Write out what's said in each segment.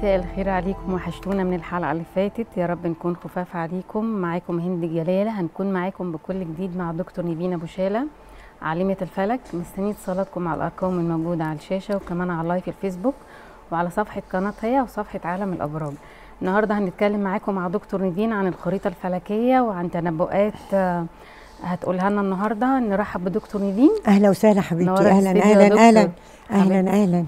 مساء الخير عليكم وحشتونا من الحلقة اللي فاتت يا رب نكون خفاف عليكم معاكم هند جلالة هنكون معاكم بكل جديد مع دكتور نيفين أبو شالة عالمة الفلك مستنية اتصالاتكم على الأرقام الموجودة على الشاشة وكمان على لايف الفيسبوك وعلى صفحة قناة هي وصفحة عالم الأبراج النهاردة هنتكلم معاكم مع دكتور نيفين عن الخريطة الفلكية وعن تنبؤات آه، هتقولها لنا النهارده نرحب بدكتور نيفين اهلا وسهلا حبيبتي نورك اهلا استديو يا اهلا دكتور. اهلا اهلا حبيبتي. اهلا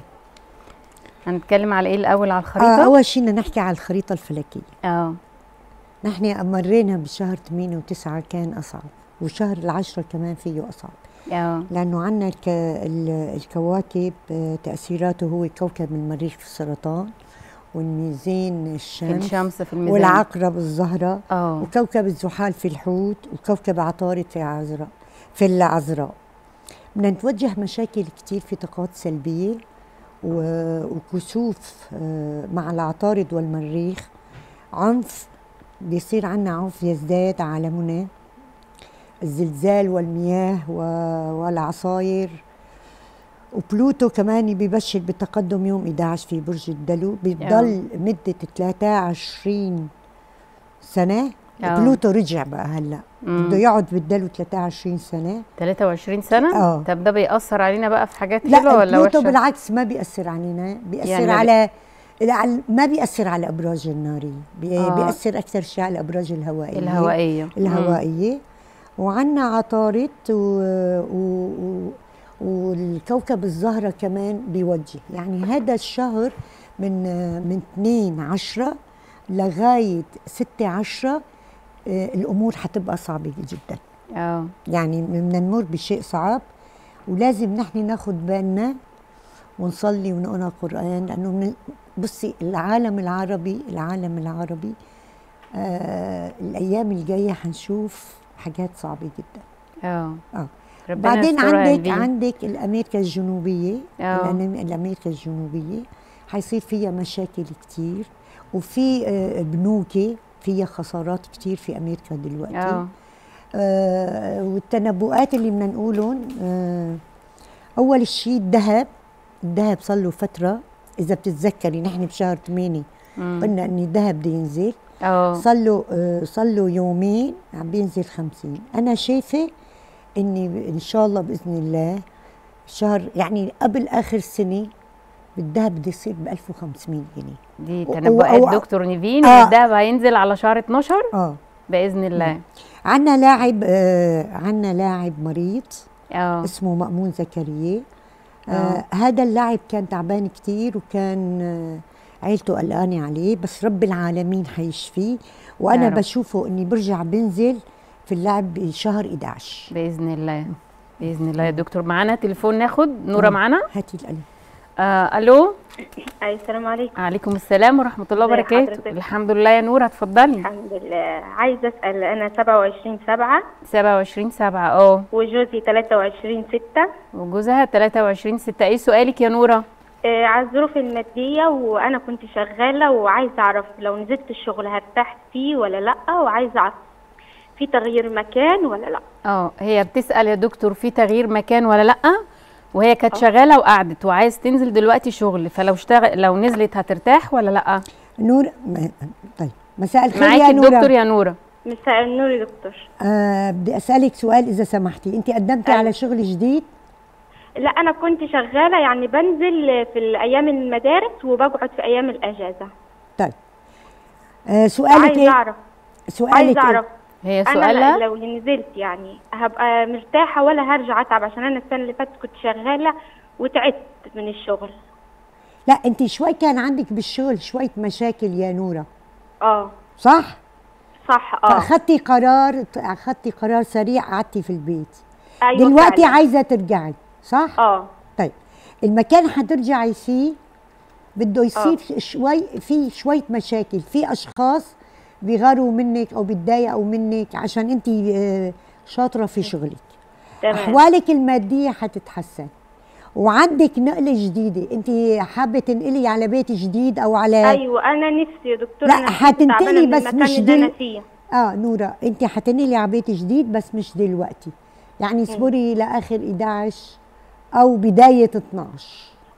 هنتكلم على ايه الاول على آه الخريطه اول شيء بدنا نحكي على الخريطه الفلكيه اه نحن مرينا بشهر 8 و9 كان اصعب وشهر العشرة كمان فيه اصعب اه لانه عندنا الك... ال- الكواكب آه، تاثيراته هو كوكب المريخ في السرطان والميزان في الشمس الشمس في الميزان والعقرب الزهره اه وكوكب الزحال في الحوت وكوكب عطارد في عذراء في العذراء بدنا نتوجه مشاكل كتير في طاقات سلبية و- وكسوف آه، مع العطارد والمريخ عنف بيصير عنا عنف يزداد عالمنا الزلزال والمياه و- والعصاير وبلوتو كمان بيبشر بتقدم يوم 11 في برج الدلو بيضل مدة 23 سنة آه. بلوتو رجع بقى هلا مم. بده يقعد بالدلو 23 سنة 23 سنه آه. طب ده بيأثر علينا بقى في حاجات حلوه لا ولا بلوتو وحشه بالعكس ما بيأثر علينا بيأثر يعني يعني ما على على- ما بيأثر على الأبراج النارية بي آه. بيأثر أكثر شيء على الأبراج الهوائية الهوائيه الهوائية وعنا عطارد و... و... و... والكوكب الزهرة كمان بيوجه يعني هذا الشهر من من 2 10 لغاية 6 10 آه، الأمور حتبقى صعبة جدا مم. اه يعني بدنا نمر بشيء صعب ولازم نحن ناخد بالنا ونصلي ونقرا قرآن لأنه من بصي العالم العربي العالم العربي آه الأيام الجاية حنشوف حاجات صعبة جدا اه اه ربنا بعدين يسترها يا عندك نبيل. عندك الأمريكا الجنوبية آه. الأنم- الأمريكا الجنوبية حيصير فيها مشاكل كتير وفي آه، بنوك فيها خسارات كتير في أمريكا دلوقتي اه آه والتنبؤات اللي بدنا نقولهم آه اول شيء الذهب الذهب صار له فتره اذا بتتذكري نحن بشهر 8 مم. قلنا ان الذهب بده ينزل اه صار له آه صار له يومين عم بينزل 50 انا شايفه اني ان شاء الله باذن الله شهر يعني قبل اخر السنه الذهب بده يصير ب 1500 جنيه دي و- تنبؤات و- دكتور نيفين آه. الدهب هينزل على شهر 12 اه باذن الله عندنا لاعب آه عندنا لاعب مريض اه اسمه مأمون زكريا آه. آه هذا اللاعب كان تعبان كتير وكان آه عيلته قلقانة عليه بس رب العالمين حيشفيه يا وأنا رب. بشوفه إني برجع بنزل في اللعب بشهر 11 باذن الله باذن الله يا دكتور معانا تليفون ناخد نوره معانا هاتي القلم آه الو أي السلام عليكم عليكم السلام ورحمه الله ازي وبركاته حضرتك؟ الحمد لله يا نوره اتفضلي الحمد لله عايزة أسأل أنا 27 سبعة 27 7 اه وجوزي 23 ستة وجوزها 23 6 ايه سؤالك يا نوره آه على الظروف المادية وأنا كنت شغالة وعايزة أعرف لو نزلت الشغل هرتاح فيه ولا لأ وعايزة أعرف في تغيير مكان ولا لأ اه هي بتسال يا دكتور في تغيير مكان ولا لا وهي كانت شغاله وقعدت وعايز تنزل دلوقتي شغل فلو اشتغل لو نزلت هترتاح ولا لا نور ما طيب مساء الخير معاكي يا الدكتور نورة يا نوره مساء النور يا دكتور آه بدي أسألك سؤال إذا سمحتي أنت قدمتي أيوة. على شغل جديد لا أنا كنت شغالة يعني بنزل في الأيام المدارس وبقعد في أيام الأجازة طيب آه سؤالك عايزة إيه؟ أعرف سؤالك عايزة إيه؟ أعرف هي انا سؤالها لو نزلت يعني هبقى مرتاحه ولا هرجع اتعب عشان انا السنه اللي فاتت كنت شغاله وتعبت من الشغل لا أنت شوي كان عندك بالشغل شوية مشاكل يا نورة اه صح؟ صح اه فاخدتي قرار اخدتي قرار سريع قعدتي في البيت أيوة دلوقتي فعلاً. عايزه ترجعي صح اه طيب المكان حترجعي فيه بده يصير شوي في شويه مشاكل في اشخاص بيغاروا منك او بيتضايقوا منك عشان انت آه، شاطره في شغلك تمام احوالك الماديه حتتحسن وعندك نقله جديده انت حابه تنقلي على بيت جديد او على ايوه انا نفسي يا دكتور لا، أنا كنت هتنتقلي تعبانة من بس المكان مش اللي انا دل- فيه اه نورة انت حتنقلي على بيت جديد بس مش دلوقتي يعني اصبري لاخر 11 او بدايه 12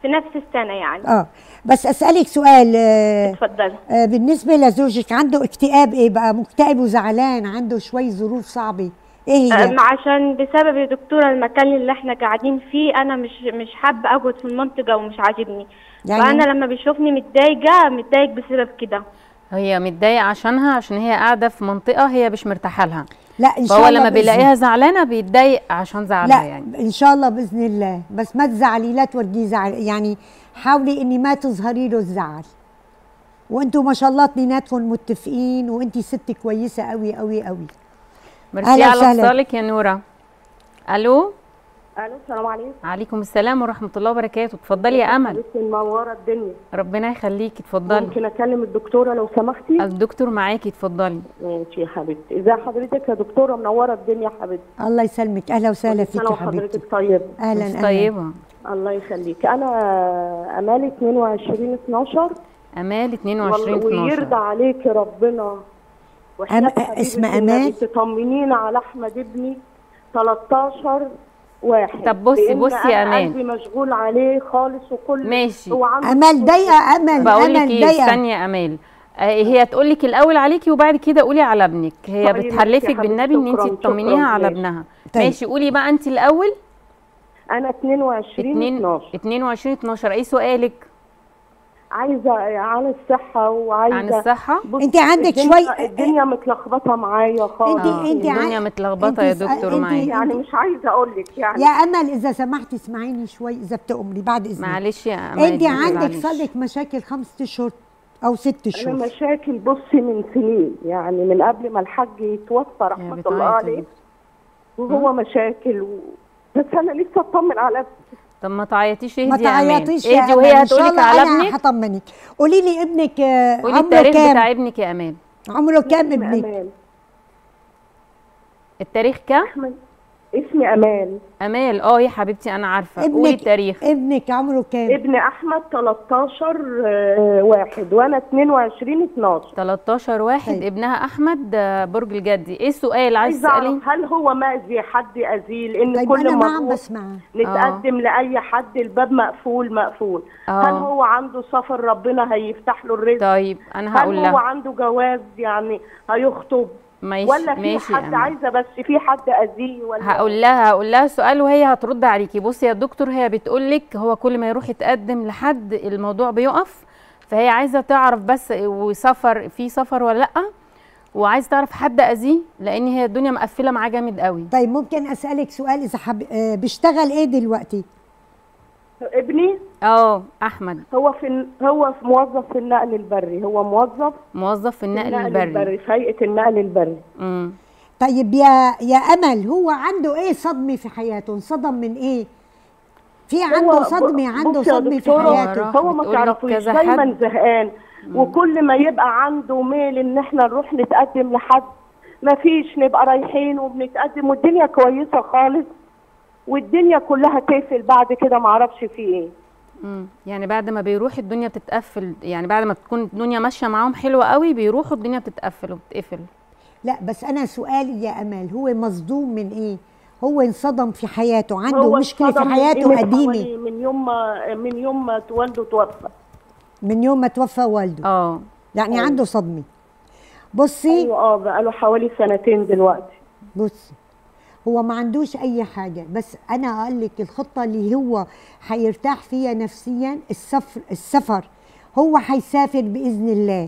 في نفس السنه يعني اه بس اسالك سؤال آه اتفضلي آه بالنسبه لزوجك عنده اكتئاب ايه بقى مكتئب وزعلان عنده شوي ظروف صعبه ايه هي أم، عشان بسبب يا دكتوره المكان اللي احنا قاعدين فيه انا مش مش حابه اقعد في المنطقه ومش عاجبني يعني- فانا لما بيشوفني متضايقه متضايق بسبب كده هي متضايقه عشانها عشان هي قاعده في منطقه هي مش مرتاحه لها لا ان شاء فهو الله لما بإذن- بيلاقيها زعلانه بيتضايق عشان زعلها لا يعني ان شاء الله باذن الله بس ما تزعلي لا تورجيه زعل يعني حاولي اني ما تظهري له الزعل وانتوا ما شاء الله اثنيناتكم متفقين وانتي ست كويسه قوي قوي قوي ميرسي أهلا على وسهلا. اتصالك يا نوره الو الو السلام عليكم عليكم السلام ورحمه الله وبركاته اتفضلي يا امل حبيبتي منوره الدنيا ربنا يخليكي اتفضلي ممكن اكلم الدكتوره لو سمحتي الدكتور معاكي اتفضلي ماشي يا حبيبتي ازي حضرتك يا دكتوره منوره الدنيا يا حبيبتي الله يسلمك اهلا وسهلا كل فيك سنة يا حبيبتي وحضرتك طيبه اهلا مش اهلا طيبه الله يخليك انا امالي 22 12 امال 22 والله ويرضى 12 عليك ربنا وحياة أم- حبيبة اسمها النبي أمال؟ تطمنينا على احمد ابني 13 واحد طب بصي- لأن بصي يا أنا أمال. قلبي مشغول عليه خالص وكل ماشي. هو عنده امل ضيقه امل بقول لك امل ايه ضيقه استني يا امال آه، هي تقول لك الاول عليكي وبعد كده قولي على ابنك هي طيب، بتحلفك ماشي يا بالنبي ان حبيبتي، انت شكراً، تطمنيها شكراً، على ماشي. ابنها طيب. ماشي قولي بقى انت الاول انا 22 2 12 22 12 ايه سؤالك عايزه عن الصحه وعايزه عن الصحه بص، أنت عندك الدنيا- شوي- الدنيا متلخبطه معايا خالص أنت- آه، أنت الدنيا عن- متلخبطه يا أنت- دكتور أنت- معايا يعني مش عايزه اقول لك يعني يا امل اذا سمحتي اسمعيني شوي اذا بتأمري بعد اذنك معلش يا امال انت ما عندك تزعليش. صار لك مشاكل خمسة اشهر او ست انا اشهر مشاكل بصي من سنين يعني من قبل ما الحاج يتوفى يا رحمه بتعيط الله يا عليه بنتي. وهو مشاكل و... بس انا لسه اطمن على نفسي طب ما تعيطيش اهدي ما يا أمان. تعيطيش يا اهدي امل وهي ان شاء هتقولك الله على انا ابنك هطمنك قولي لي ابنك آه، قولي عمره التاريخ كام بتاع ابنك يا امان عمره كام اسمي ابنك امان التاريخ كام احمد اسمي امان امال اه يا حبيبتي انا عارفه قولي ابنك التاريخ ابنك عمره كام ابن احمد 13 آه، واحد وانا 22 12 13 واحد طيب. ابنها احمد آه، برج الجدي ايه السؤال عايز عايزه تسالي اعرف هل هو مأذي حد اذيه لان طيب كل انا ما ما عم نروح بسمع نتقدم لاي حد الباب مقفول مقفول آه. هل هو عنده سفر ربنا هيفتح له الرزق طيب انا هل هقول هو لها عنده جواز يعني هيخطب ماشي ولا في ماشي يا حد أمان. عايزه بس في حد اذيه ولا هقول لها هقول لها سؤال وهي هترد عليكي بصي يا دكتور هي بتقول لك هو كل ما يروح يتقدم لحد الموضوع بيقف فهي عايزه تعرف بس وسفر في سفر ولا لا وعايزه تعرف حد اذيه لان هي الدنيا مقفله معاه جامد قوي طيب ممكن اسالك سؤال اذا حب... آه، بيشتغل ايه دلوقتي ابني اه احمد هو في هو في موظف في النقل البري هو موظف موظف في في النقل النقل البري البري في هيئه النقل البري امم طيب يا يا امل هو عنده ايه صدمه في حياته انصدم من ايه في عنده صدمه عنده بصي يا صدمه في دكتورة، حياته راح هو ما بتقولك تعرفوش كذا دايما حد. زهقان وكل ما يبقى عنده ميل ان احنا نروح نتقدم لحد ما فيش نبقى رايحين وبنتقدم والدنيا كويسه خالص والدنيا كلها تقفل بعد كده ما اعرفش في ايه امم يعني بعد ما بيروح الدنيا بتتقفل يعني بعد ما تكون الدنيا ماشيه معاهم حلوه قوي بيروحوا الدنيا بتتقفل وبتقفل لا بس انا سؤالي يا امل هو مصدوم من ايه هو انصدم في حياته عنده هو مشكله في اتصدم من حياته قيمة قديمه حوالي من يوم ما من يوم ما والده توفى من يوم ما توفى والده اه يعني عنده صدمه بصي ايوه اه بقاله حوالي سنتين دلوقتي بصي هو ما عندوش اي حاجه بس انا اقول لك الخطه اللي هو هيرتاح فيها نفسيا السفر السفر هو هيسافر باذن الله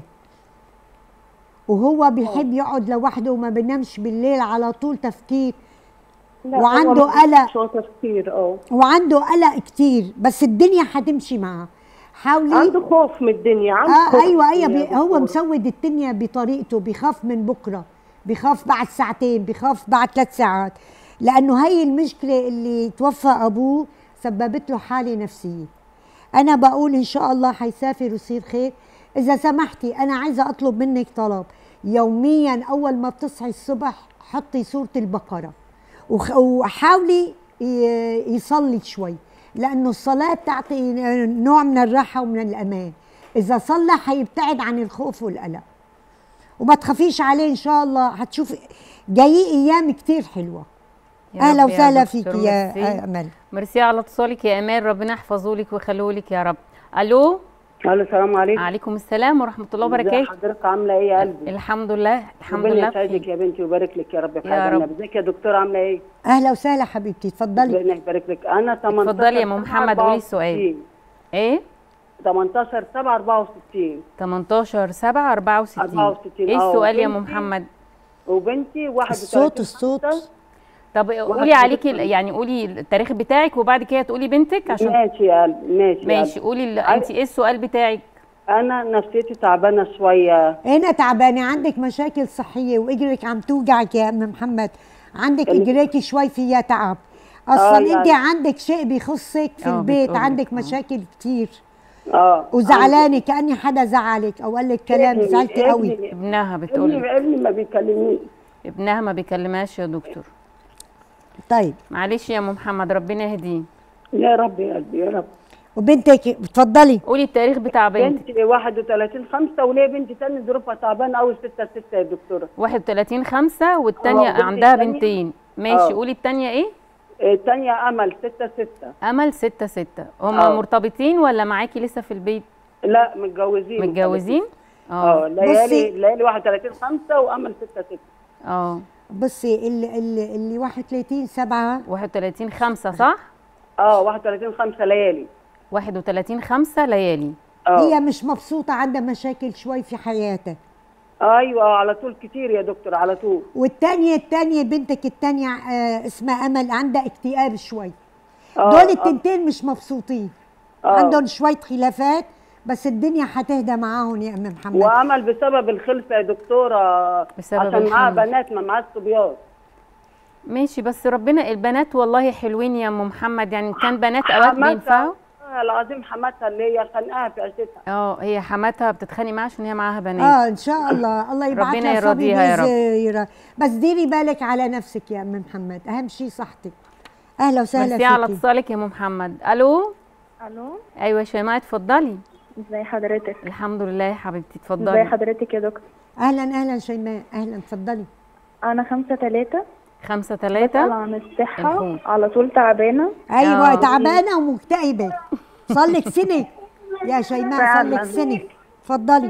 وهو بيحب يقعد لوحده وما بينامش بالليل على طول تفكير لا، وعنده هو ما قلق. فيش هو تفكير اه وعنده قلق كتير بس الدنيا هتمشي معاه حاولي عنده خوف من الدنيا عنده اه خوف ايوه من ايوه الدنيا بي يا هو دكتورة. مسود الدنيا بطريقته بيخاف من بكره بيخاف بعد ساعتين بيخاف بعد ثلاث ساعات لانه هي المشكله اللي توفى ابوه سببت له حاله نفسيه انا بقول ان شاء الله حيسافر ويصير خير اذا سمحتي انا عايزه اطلب منك طلب يوميا اول ما بتصحي الصبح حطي سوره البقره وخ- وحاولي ي- يصلي شوي لانه الصلاه بتعطي نوع من الراحه ومن الامان اذا صلى حيبتعد عن الخوف والقلق وما تخافيش عليه ان شاء الله هتشوفي جاي ايام كتير حلوه يا اهلا رب يا وسهلا دكتور، فيك يا ميرسي. امل ميرسي على اتصالك يا امان ربنا يحفظه لك ويخليه لك يا رب الو الو السلام عليكم عليكم السلام ورحمه الله ازي وبركاته حضرتك عامله ايه يا قلبي الحمد لله الحمد ربنا لله يسعدك بخير. يا بنتي ويبارك لك يا رب في يا حياتنا رب. ازيك يا دكتوره عامله ايه اهلا وسهلا حبيبتي اتفضلي ربنا يبارك لك انا 18 اتفضلي يا أم محمد، قولي السؤال. ايه 18 7 64 18 7 64 64 ايه اه، السؤال يا ام وبنتي- محمد وبنتي 31 الصوت الصوت طب قولي عليكي ال- يعني قولي التاريخ بتاعك وبعد كده تقولي بنتك عشان ماشي يا قلبي ماشي يا ماشي قلبي. قولي ال- عايز- انت ايه السؤال بتاعك انا نفسيتي تعبانه شويه هنا تعبانه عندك مشاكل صحيه واجرك عم توجعك يا ام محمد عندك ال- اجريكي شوي فيها تعب اصلا يعني- انت عندك شيء بيخصك في اه، البيت بتقولي. عندك اه. مشاكل كتير اه وزعلانه كاني حدا زعلك او قال لك كلام ابني- زعلتي قوي ابني- ابنها بتقول ابني ابني ما بيكلمنيش ابنها ما بيكلمهاش يا دكتور طيب معلش يا ام محمد ربنا يهديه يا رب يا قلبي يا رب وبنتك اتفضلي قولي التاريخ بتاع بنتك بنتي 31 5 وليه بنتي تاني ظروفها تعبانه قوي 6 6 يا دكتوره 31 5 والتانية اه، وبنتي عندها التانية- بنتين ماشي اه. قولي التانية ايه الثانيه امل 6 6 امل 6 6 هما اه. مرتبطين ولا معاكي لسه في البيت لا متجوزين متجوزين اه اه ليالي بصي. ليالي 31 5 وامل 6 6 اه بصي اللي اللي, اللي 31 7 31 5 صح اه 31 5 ليالي 31 5 ليالي اه هي مش مبسوطه عندها مشاكل شوي في حياتها ايوه على طول كتير يا دكتور على طول والتانية التانية بنتك التانية آه اسمها أمل عندها اكتئاب شوي آه، دول آه. التنتين مش مبسوطين آه. عندهم شوية خلافات بس الدنيا حتهدى معاهم يا أم محمد وامل بسبب الخلفه يا دكتوره بسبب عشان معاها الحمل. بنات ما معاها صبيان ماشي بس ربنا البنات والله حلوين يا ام محمد يعني كان بنات اوقات بينفعوا آه، العظيم حماتها اللي هي خانقاها في عيشتها اه هي حماتها بتتخانق معاها عشان هي معاها بنات اه ان شاء الله الله يبعث ربنا لها صبي يرضيها يا رب. وزيرة. بس ديري بالك على نفسك يا ام محمد اهم شيء صحتك اهلا وسهلا ميرسي على فيكي اتصالك يا ام محمد الو الو ايوه يا شيماء اتفضلي ازي حضرتك الحمد لله يا حبيبتي ازي اتفضلي حضرتك يا دكتور اهلا اهلا شيماء اهلا اتفضلي انا خمسة تلاتة خمسة بسأل ثلاثة عن الصحة الحوت. على طول تعبانة ايوه آه. تعبانه ومكتئبه صلك سنه يا شيماء فعلا. صلك سنه اتفضلي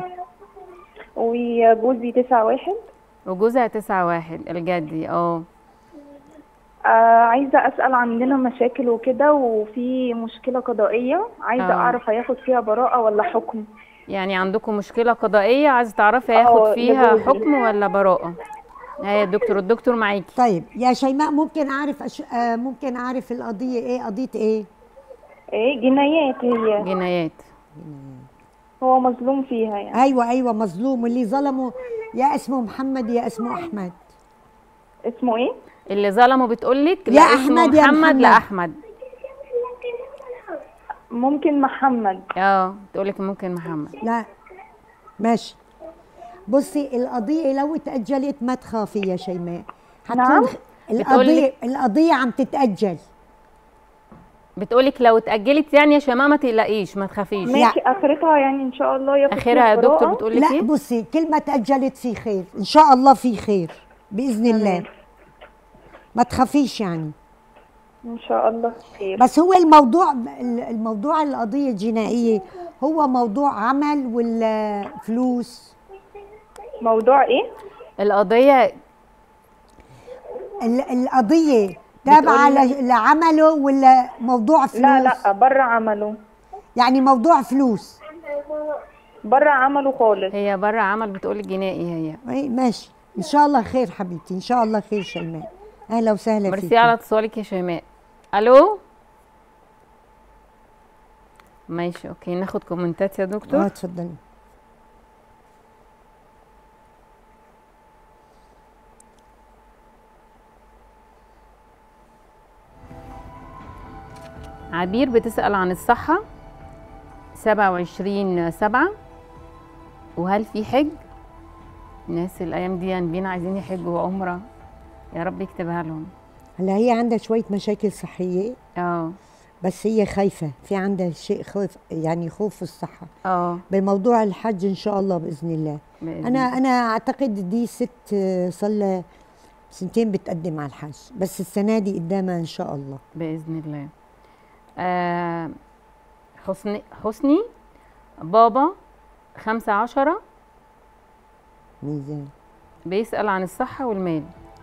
وجوزي تسعة واحد وجوزها تسعة واحد الجدي اه آه عايزة أسأل عندنا مشاكل وكده وفي مشكلة قضائية عايزة آه. أعرف هياخد فيها براءة ولا حكم يعني عندكم مشكلة قضائية عايزة تعرفي هياخد اه، فيها لجوزي. حكم ولا براءة هيا الدكتور الدكتور معاكي طيب يا شيماء ممكن اعرف أش... آه ممكن اعرف القضيه ايه قضيه ايه ايه جنايات هي جنايات هو مظلوم فيها يعني ايوه ايوه مظلوم واللي ظلمه يا اسمه محمد يا اسمه احمد اسمه ايه؟ اللي ظلمه بتقولك يا لا اسمه أحمد يا محمد محمد. لا احمد ممكن محمد اه تقولك ممكن محمد لا ماشي بصي القضيه لو اتاجلت ما تخافي يا شيماء حتكون نعم؟ القضيه القضيه عم تتاجل بتقولك لو اتأجلت يعني يا شيماء ما تقلقيش ما تخافيش ماشي آخرتها يعني إن شاء الله ياخد اخرها فيها يا دكتور براءة. بتقولك لا ايه بصي كل ما تاجلت في خير ان شاء الله في خير باذن الله ما تخافيش يعني إن شاء الله خير بس هو الموضوع الموضوع القضيه الجنائيه هو موضوع عمل ولا فلوس موضوع إيه؟ القضية ال- القضيه تابعه ل- لعمله ولا موضوع فلوس لا لا بره عمله يعني موضوع فلوس بره عمله خالص هي بره عمل بتقولك جنائي هي أي ماشي ان شاء الله خير حبيبتي ان شاء الله خير شيماء اهلا وسهلا ميرسي فيكي على اتصالك يا شيماء الو ماشي اوكي ناخد كومنتات يا اه دكتور اتفضلي عبير بتسأل عن الصحة سبعة وعشرين سبعة وهل في حج الناس الأيام دي بينا عايزين يحجوا عمرة يا رب يكتبها لهم هلا هي عندها شويه مشاكل صحيه اه بس هي خايفه في عندها شيء خوف يعني خوف في الصحه اه بموضوع الحج ان شاء الله باذن الله بإذن انا انا اعتقد دي ست آه، صار لها سنتين بتقدم على الحج بس السنه دي قدامها ان شاء الله باذن الله آه حسني حسني بابا خمسة عشرة ميزان بيسأل عن الصحة والمال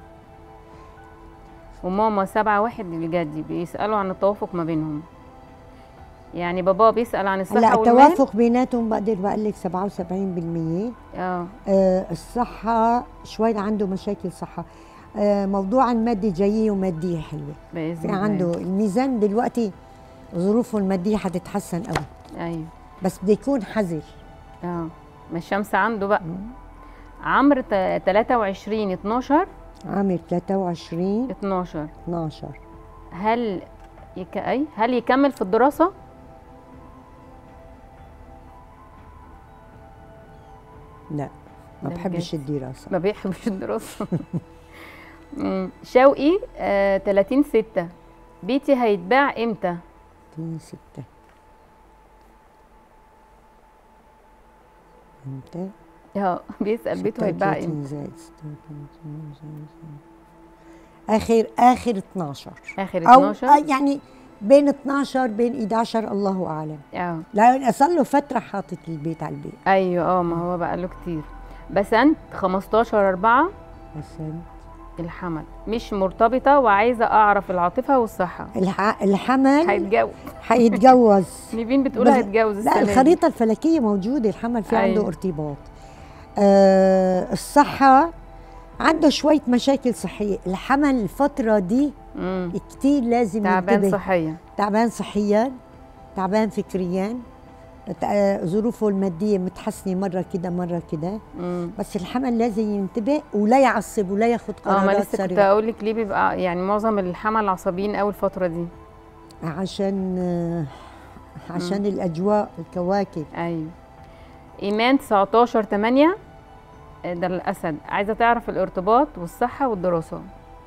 وماما سبعة واحد الجدي بيسألوا عن التوافق ما بينهم يعني بابا بيسأل عن الصحة هلا والمال التوافق بيناتهم بقدر بقول لك 77% اه آه الصحه شوي عنده مشاكل صحه آه موضوع المادي جايه وماديه حلوه بإذن في الله عنده الميزان دلوقتي ظروفه الماديه حتتحسن قوي أيوه بس بده يكون حذر اه ما الشمس عنده بقى عمرو تا- 23 12 عامل 23 12 12 هل يك... أي هل يكمل في الدراسة؟ لا ما ده بحبش بجد. الدراسه ما بيحبش الدراسة مم. شوقي آه 30 6 بيتي هيتباع امتى؟ في ستة امتى؟ اه بيسأل بيته هيتباع 36 امتى؟ زائد 36 زائد- اخر اخر 12 اخر او 12 آه، يعني بين 12 بين 11 الله اعلم اه لان صار له فتره حاطط البيت على البيت ايوه اه ما هو بقى له كتير بسنت 15 4 حسن الحمل مش مرتبطة وعايزة أعرف العاطفة والصحة الح... الحمل هيتجوز حيتجوز نيفين بتقول بس- هيتجوز لا السنة دي. الخريطة الفلكية موجودة الحمل في عنده أيوة. ارتباط آه الصحة عنده شوية مشاكل صحية الحمل الفترة دي مم. كتير لازم تعبان ينتبه صحيا تعبان صحيا تعبان فكريا تع- ظروفه المادية متحسنة مرة كده مرة كده مم. بس الحمل لازم ينتبه ولا يعصب ولا ياخد اه ما قرارات لسه كنت سريعة اقول لك ليه بيبقى يعني معظم الحمل عصبيين قوي الفتره دي عشان آه، عشان الأجواء الكواكب ايوه ايمان 19 8 ده الاسد عايزه تعرف الارتباط والصحه والدراسه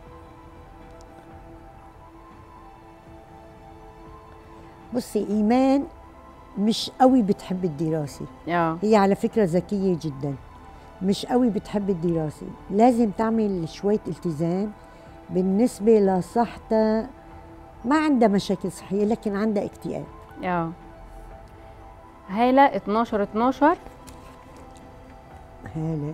بصي إيمان مش قوي بتحب الدراسة اه هي على فكرة ذكية جدا مش قوي بتحب الدراسة لازم تعمل شوية التزام بالنسبة لصحتها ما عندها مشاكل صحية لكن عندها اكتئاب اه هالة 12 12 هالة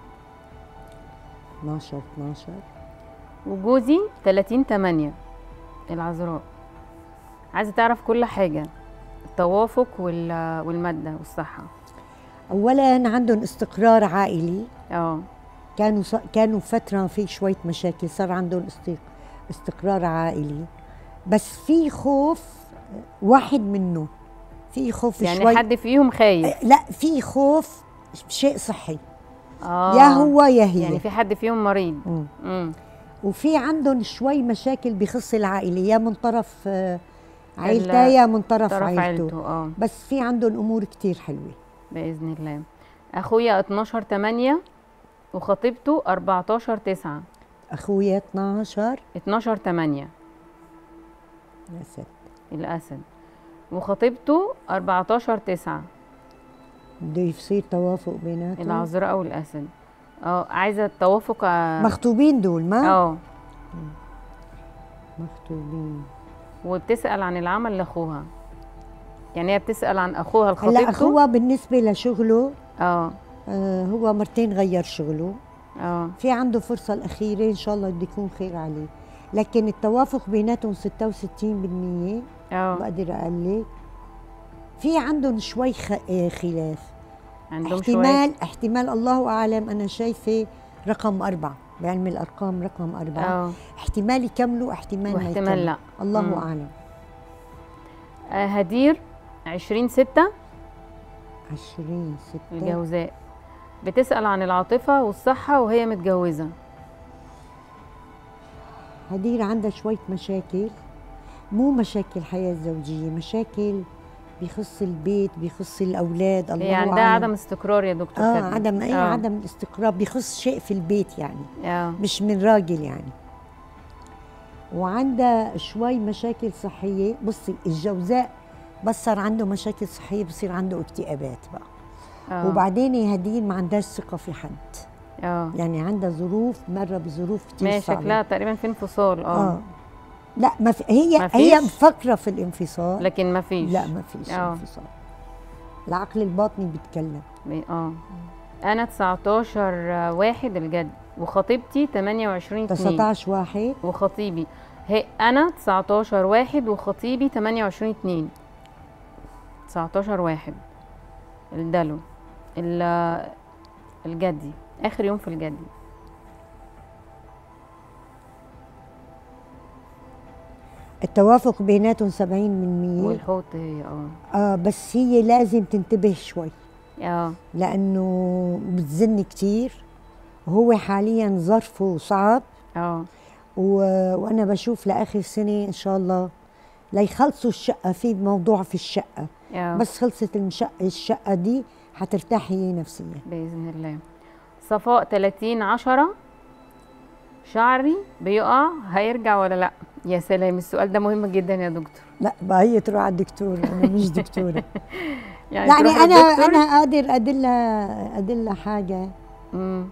12 12 وجوزي 30 8 العذراء عايزه تعرف كل حاجه التوافق وال- والماده والصحه أولا عندهم استقرار عائلي اه كانوا ص... كانوا فترة في شوية مشاكل صار عندهم استق... استقرار عائلي بس في خوف واحد منه في خوف يعني شوي حد فيهم خايف لا في خوف شيء صحي اه يا هو يا هي يعني في حد فيهم مريض مم. امم وفي عندهم شوي مشاكل بخص العائلة يا من طرف آه، عائلته ال- يا من طرف, طرف عائلته. عيلته اه بس في عندهم أمور كتير حلوة باذن الله اخويا 12 8 وخطيبته 14 9 أخويا 12 12 8 أسد الاسد وخطيبته 14 9 بده يصير توافق بيناتهم العذراء والاسد اه عايزه التوافق اه مخطوبين دول ما آه. مخطوبين وبتسال عن العمل لاخوها يعني هي بتسال عن اخوها هلا لخطيبته أخوها بالنسبة لشغله اه آه هو مرتين غير شغله اه في عنده فرصة الأخيرة إن شاء الله بده يكون خير عليه لكن التوافق بيناتهم 66% اه بقدر أقول لك في عندهم شوي خ... آه، خلاف عندهم شويه احتمال احتمال الله أعلم أنا شايفة رقم أربعة بعلم الأرقام رقم أربعة اه احتمال يكملوا احتمال ما واحتمال يكملوا. لا الله مم. أعلم آه، هدير 20 6 20 ستة الجوزاء بتسأل عن العاطفة والصحة وهي متجوزة هدير عندها شوية مشاكل مو مشاكل حياة زوجية مشاكل بخص البيت بخص الأولاد الله هي عندها أعلم. عدم استقرار يا دكتور اه كاتبة. عدم اي آه. عدم الاستقرار بخص شيء في البيت يعني اه مش من راجل يعني وعندها شوي مشاكل صحية بصي الجوزاء بس صار عنده مشاكل صحية بصير عنده اكتئابات بقى آه. وبعدين هدير ما عندهاش ثقة في حد اه يعني عندها ظروف مره بظروف كتير ما صعبه شكلها تقريبا في انفصال اه اه لا ما في هي ما هي فيش؟ مفكره في الانفصال لكن ما فيش لا ما فيش آه. انفصال العقل الباطني بيتكلم ب- اه انا 19 واحد الجد وخطيبتي 28 2 19 واحد وخطيبي هي انا 19 واحد وخطيبي 28 2 19 واحد الدلو ال- الجدي اخر يوم في الجدي التوافق بيناتهم 70 من 100 والحوت هي اه اه بس هي لازم تنتبه شوي اه لانه بتزن كتير وهو حاليا ظرفه صعب اه و... وانا بشوف لاخر سنه ان شاء الله ليخلصوا الشقه في موضوع في الشقه اه بس خلصت الشقه الشقه دي حترتاحي هي نفسيا باذن الله صفاء 30 10 شعري بيقع هيرجع ولا لا يا سلام السؤال ده مهم جدا يا دكتور لا بقى هي تروح على الدكتور انا مش دكتوره يعني, يعني تروح انا للدكتور؟ انا قادر ادلها ادلها حاجه مم.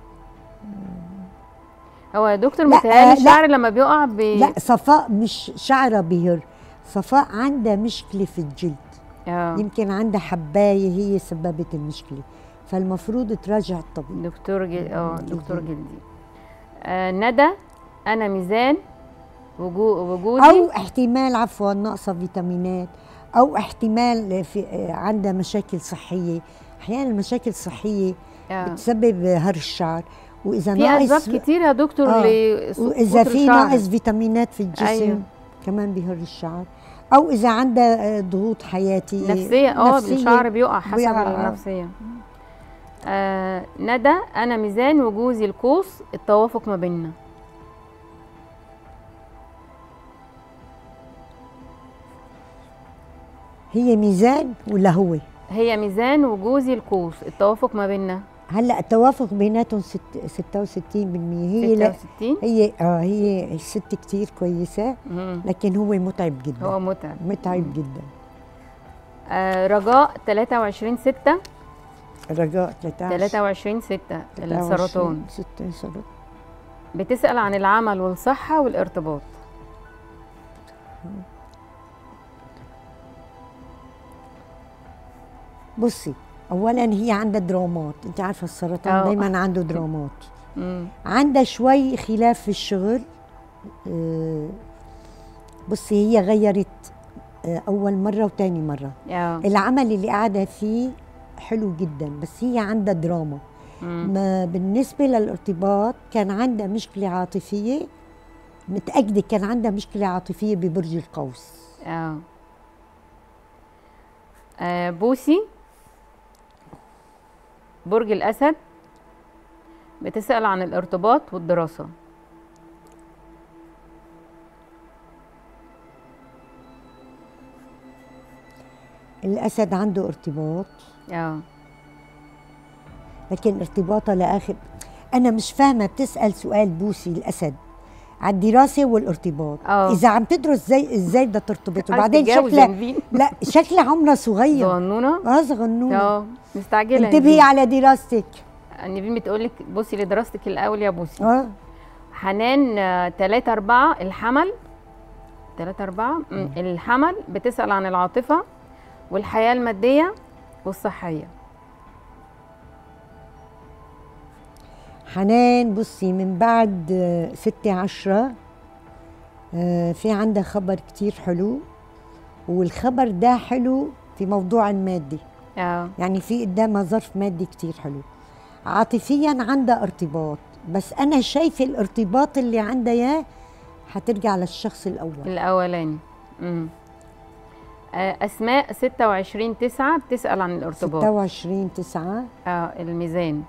هو يا دكتور لا، متهيألي آه، لا. الشعر لما بيقع بي... لا صفاء مش شعرها بيهر صفاء عندها مشكله في الجلد آه. يمكن عندها حبايه هي سببت المشكله فالمفروض تراجع الطبيب دكتور جل... اه دكتور جلدي. جلدي آه ندى انا ميزان وجو... وجودي او احتمال عفوا ناقصه فيتامينات او احتمال في عندها مشاكل صحيه احيانا المشاكل الصحيه آه. بتسبب هر الشعر واذا في ناقص اسباب كتير يا دكتور آه. ل واذا كتر في شعر. ناقص فيتامينات في الجسم أيوة. أيوه. كمان بيهر الشعر او اذا عندها آه، ضغوط حياتيه نفسيه اه نفسية الشعر بيقع حسب بيقع، آه. النفسيه آه ندى انا ميزان وجوزي القوس التوافق ما بيننا هي ميزان ولا هو هي ميزان وجوزي القوس التوافق ما بيننا هلا التوافق بيناتهم ست 66% هي لا 66 هي اه هي ست كتير كويسه مم. لكن هو متعب جدا هو متعب متعب جدا آه رجاء 23 6 رجاء 13 23 6 السرطان 6 سرطان بتسأل عن العمل والصحة والارتباط بصي اولا هي عندها درامات انت عارفه السرطان آه. دايما عنده درامات مم. عندها شوي خلاف في الشغل آه، بصي هي غيرت آه، اول مره وتاني مره اه العمل اللي قاعده فيه حلو جدا بس هي عندها دراما مم. ما بالنسبه للارتباط كان عندها مشكله عاطفيه متاكده كان عندها مشكله عاطفيه ببرج القوس اه آه، بوسي برج الأسد بتسأل عن الارتباط والدراسة الاسد عنده ارتباط اه لكن ارتباطها لاخر انا مش فاهمه بتسال سؤال بوسي الاسد على الدراسه والارتباط آه. اذا عم تدرس زي ازاي بدها ترتبط وبعدين تتجوز شكلها جنبين. لا شكلها عمرها صغير صغنونة اه صغنونه اه مستعجلة انتبهي نبيل. على دراستك نبيل بتقولك بصي لدراستك الأول يا بوسي اه حنان آه، تلاتة أربعة الحمل تلاتة أربعة مم، الحمل بتسأل عن العاطفة والحياة المادية والصحية حنان بصي من بعد آه، ستة عشرة آه، في عندها خبر كتير حلو والخبر ده حلو في موضوع المادي اه يعني في قدامها ظرف مادي كتير حلو عاطفيا عندها ارتباط بس انا شايفه الارتباط اللي عندها اياه حترجع للشخص الاول الأولاني مم. آه، أسماء ستة وعشرين تسعة بتسأل عن الارتباط 26 9 اه الميزان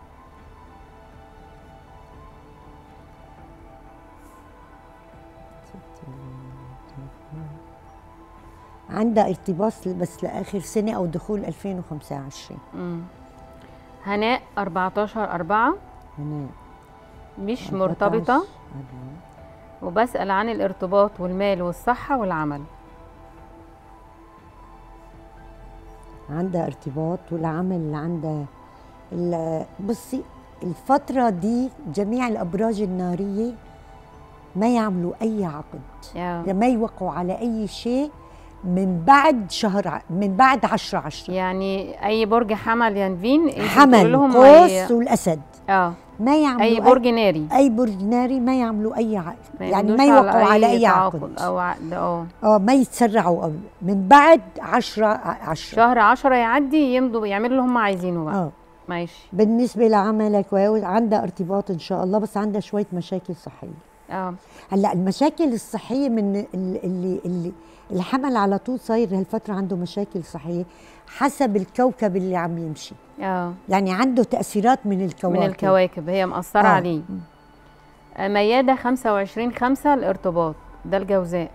عندها ارتباط بس لاخر سنه او دخول 2025 مم. هناء 14 أربعة هنا مش 14 مرتبطة أربعة. وبسأل عن الارتباط والمال والصحة والعمل عندها ارتباط والعمل اللي عندها ال- بصي الفترة دي جميع الأبراج النارية ما يعملوا أي عقد آه. ما يوقعوا على أي شيء من بعد شهر ع- من بعد عشرة عشرة يعني اي برج حمل ينفين انت بتقول حمل لهم ما ي- قوس والأسد اه ما يعملوا اي برج ناري أي برج ناري ما يعملوا أي عقد يعني ما يمدوش يوقعوا على أي تعاقد عقد او عقد اه اه ما يتسرعوا قوي من بعد عشرة ع- عشرة شهر عشرة يعدي يمضوا يعملوا اللي هم عايزينه بقى اه ماشي بالنسبة لعملك وهو- عندها ارتباط إن شاء الله بس عندها شوية مشاكل صحية اه هلا المشاكل الصحيه من ال- اللي اللي الحمل على طول صاير هالفتره عنده مشاكل صحيه حسب الكوكب اللي عم يمشي اه يعني عنده تاثيرات من الكواكب من الكواكب هي مأثرة آه. عليه آه، ميادة 25 خمسة الارتباط ده الجوزاء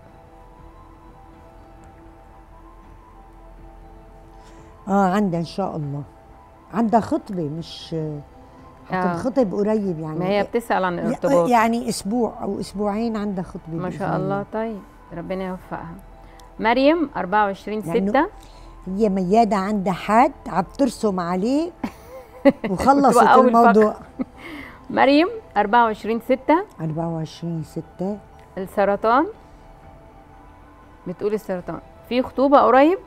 اه عندها ان شاء الله عندها خطبه مش آه. هتنخطب قريب يعني ما هي بتسأل عن الارتباط يعني اسبوع او اسبوعين عندها خطبه ما بإذن شاء الله طيب ربنا يوفقها مريم 24 لأنه 6 هي ميادة عندها حد عم ترسم عليه وخلصت بتبقى أول الموضوع مريم 24 6 24 6 السرطان بتقول السرطان في خطوبة قريب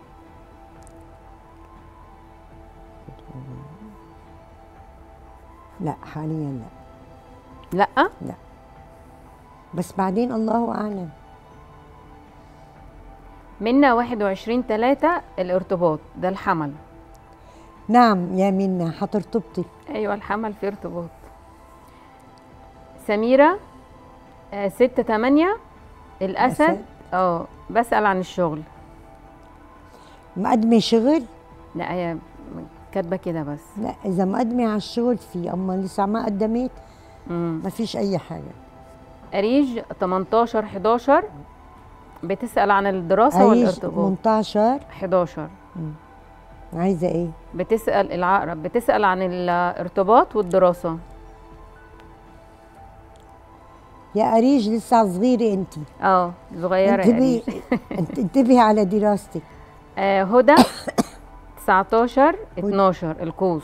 لا حاليا لا لا بس بعدين الله اعلم منا 21 3 الارتباط ده الحمل نعم يا منى حترتبطي ايوه الحمل في ارتباط سميرة آه، ستة تمانية الأسد الأسد. اه بسأل عن الشغل مقدمة شغل لا هي كاتبة كده بس لا إذا مقدمة على الشغل في أما لسه ما قدمت مم. ما فيش أي حاجة أريج 18 11 بتسأل عن الدراسة عايش والارتباط 18 11 عايزة إيه؟ بتسأل العقرب بتسأل عن الارتباط والدراسة يا أريج لسه صغيرة أنت اه صغيرة انتبهي أريج انت- انتبهي على دراستك آه هدى 19 12 القوس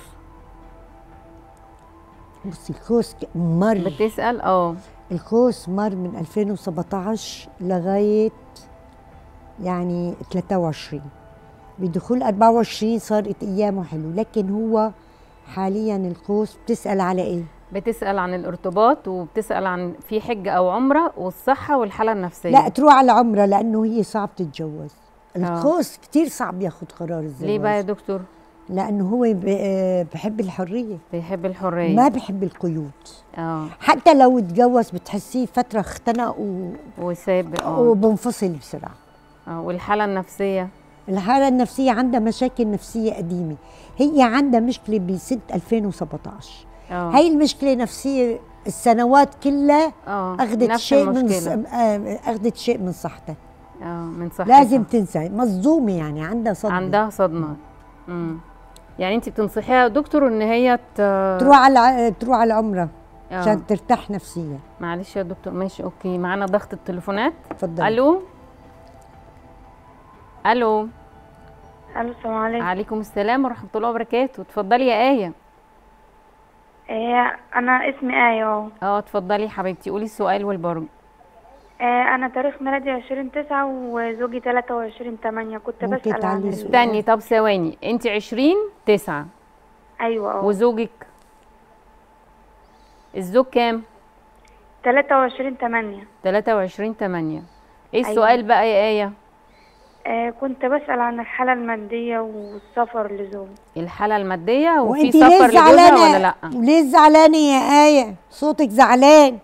بصي الكوس ك- مر بتسأل اه الكوس مر من 2017 لغاية يعني 23 بدخول 24 صارت أيامه حلو لكن هو حاليا القوس بتسأل على إيه؟ بتسأل عن الارتباط وبتسأل عن في حج أو عمرة والصحة والحالة النفسية لا تروح على عمرة لأنه هي صعب تتجوز القوس كتير صعب ياخد قرار الزواج ليه بقى يا دكتور لأنه هو ب- آه، بحب الحرية بيحب الحرية ما بحب القيود اه حتى لو تجوز بتحسيه فترة اختنق و... وساب اه وبنفصل بسرعة آه، والحالة النفسية الحالة النفسية عندها مشاكل نفسية قديمة هي عندها مشكلة بسنة 2017 اه هاي المشكلة نفسية السنوات كلها اه أخذت نفس شيء من المشكلة. ص- آه، أخذت شيء من صحتها اه من صحتها لازم تنسى مصدومة يعني عندها صدمة عندها صدمة امم يعني انت بتنصحيها يا دكتور ان هي ت... تروح على الع- تروح على العمرة آه. عشان ترتاح نفسيا معلش يا دكتور ماشي اوكي معانا ضغط التليفونات تفضلي الو الو الو السلام عليكم عليكم السلام ورحمة الله وبركاته اتفضلي يا آية آه انا اسمي آية اهو اه اتفضلي حبيبتي قولي السؤال والبرج آه انا تاريخ ميلادي عشرين تسعة وزوجي تلاتة وعشرين تمانية كنت ممكن بسأل عن تعلي ال- صوتك؟ استني طب ثواني انت 20 9 ايوه اه وزوجك الزوج كام تلاتة وعشرين تمانية 23 8 ايه أيوة. السؤال بقى يا آية آه كنت بسأل عن الحالة المادية والسفر لزوجي الحالة المادية وفي وانت سفر ليه لجوزها زعلانة ولا لا ليه زعلانة يا آية صوتك زعلان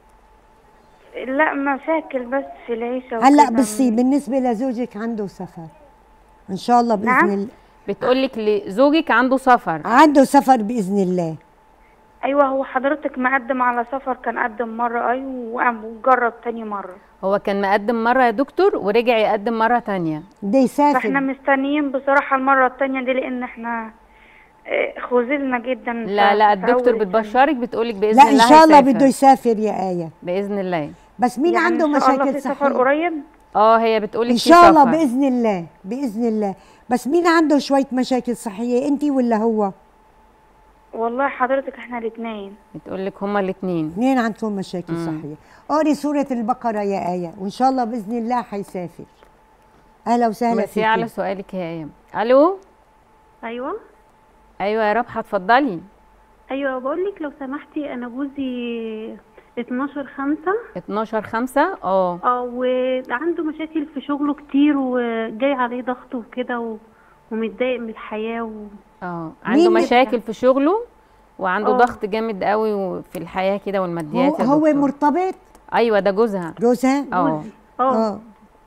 لا مشاكل بس في العيشة هلا وكده. بصي بالنسبة لزوجك عنده سفر ان شاء الله بإذن نعم. الله بتقولك لزوجك عنده سفر عنده سفر بإذن الله ايوه هو حضرتك مقدم على سفر كان قدم مرة ايوه وقام وجرب تاني مرة هو كان مقدم مرة يا دكتور ورجع يقدم مرة تانية بده فاحنا يسافر مستنيين بصراحة المرة التانية دي لان احنا آه، خذلنا جدا لا لا في الدكتور أول السنة. بتبشرك بتقولك بإذن لا الله ان شاء الله هيسافر. بده يسافر يا آية بإذن الله بس مين يعني عنده إن شاء الله مشاكل في سفر صحية قريب اه هي بتقولك ان في شاء الله سفر. بإذن الله بإذن الله بس مين عنده شوية مشاكل صحية انت ولا هو والله حضرتك احنا الاثنين بتقول لك هما الاثنين اثنين عندكم مشاكل مم. صحيه قري سوره البقره يا ايه وان شاء الله باذن الله حيسافر اهلا وسهلا ميرسي على فيك سؤالك يا ايام الو ايوه ايوه يا ربحه اتفضلي ايوه بقول لك لو سمحتي انا جوزي 12 5 12 5 اه اه وعنده مشاكل في شغله كتير وجاي عليه ضغط وكده و... ومتضايق من الحياه و... اه عنده مين- مشاكل في شغله وعنده اه. ضغط جامد قوي في الحياه كده هو, والماديات يا هو دكتور. مرتبط ايوه ده جوزها جوزها اه اه اه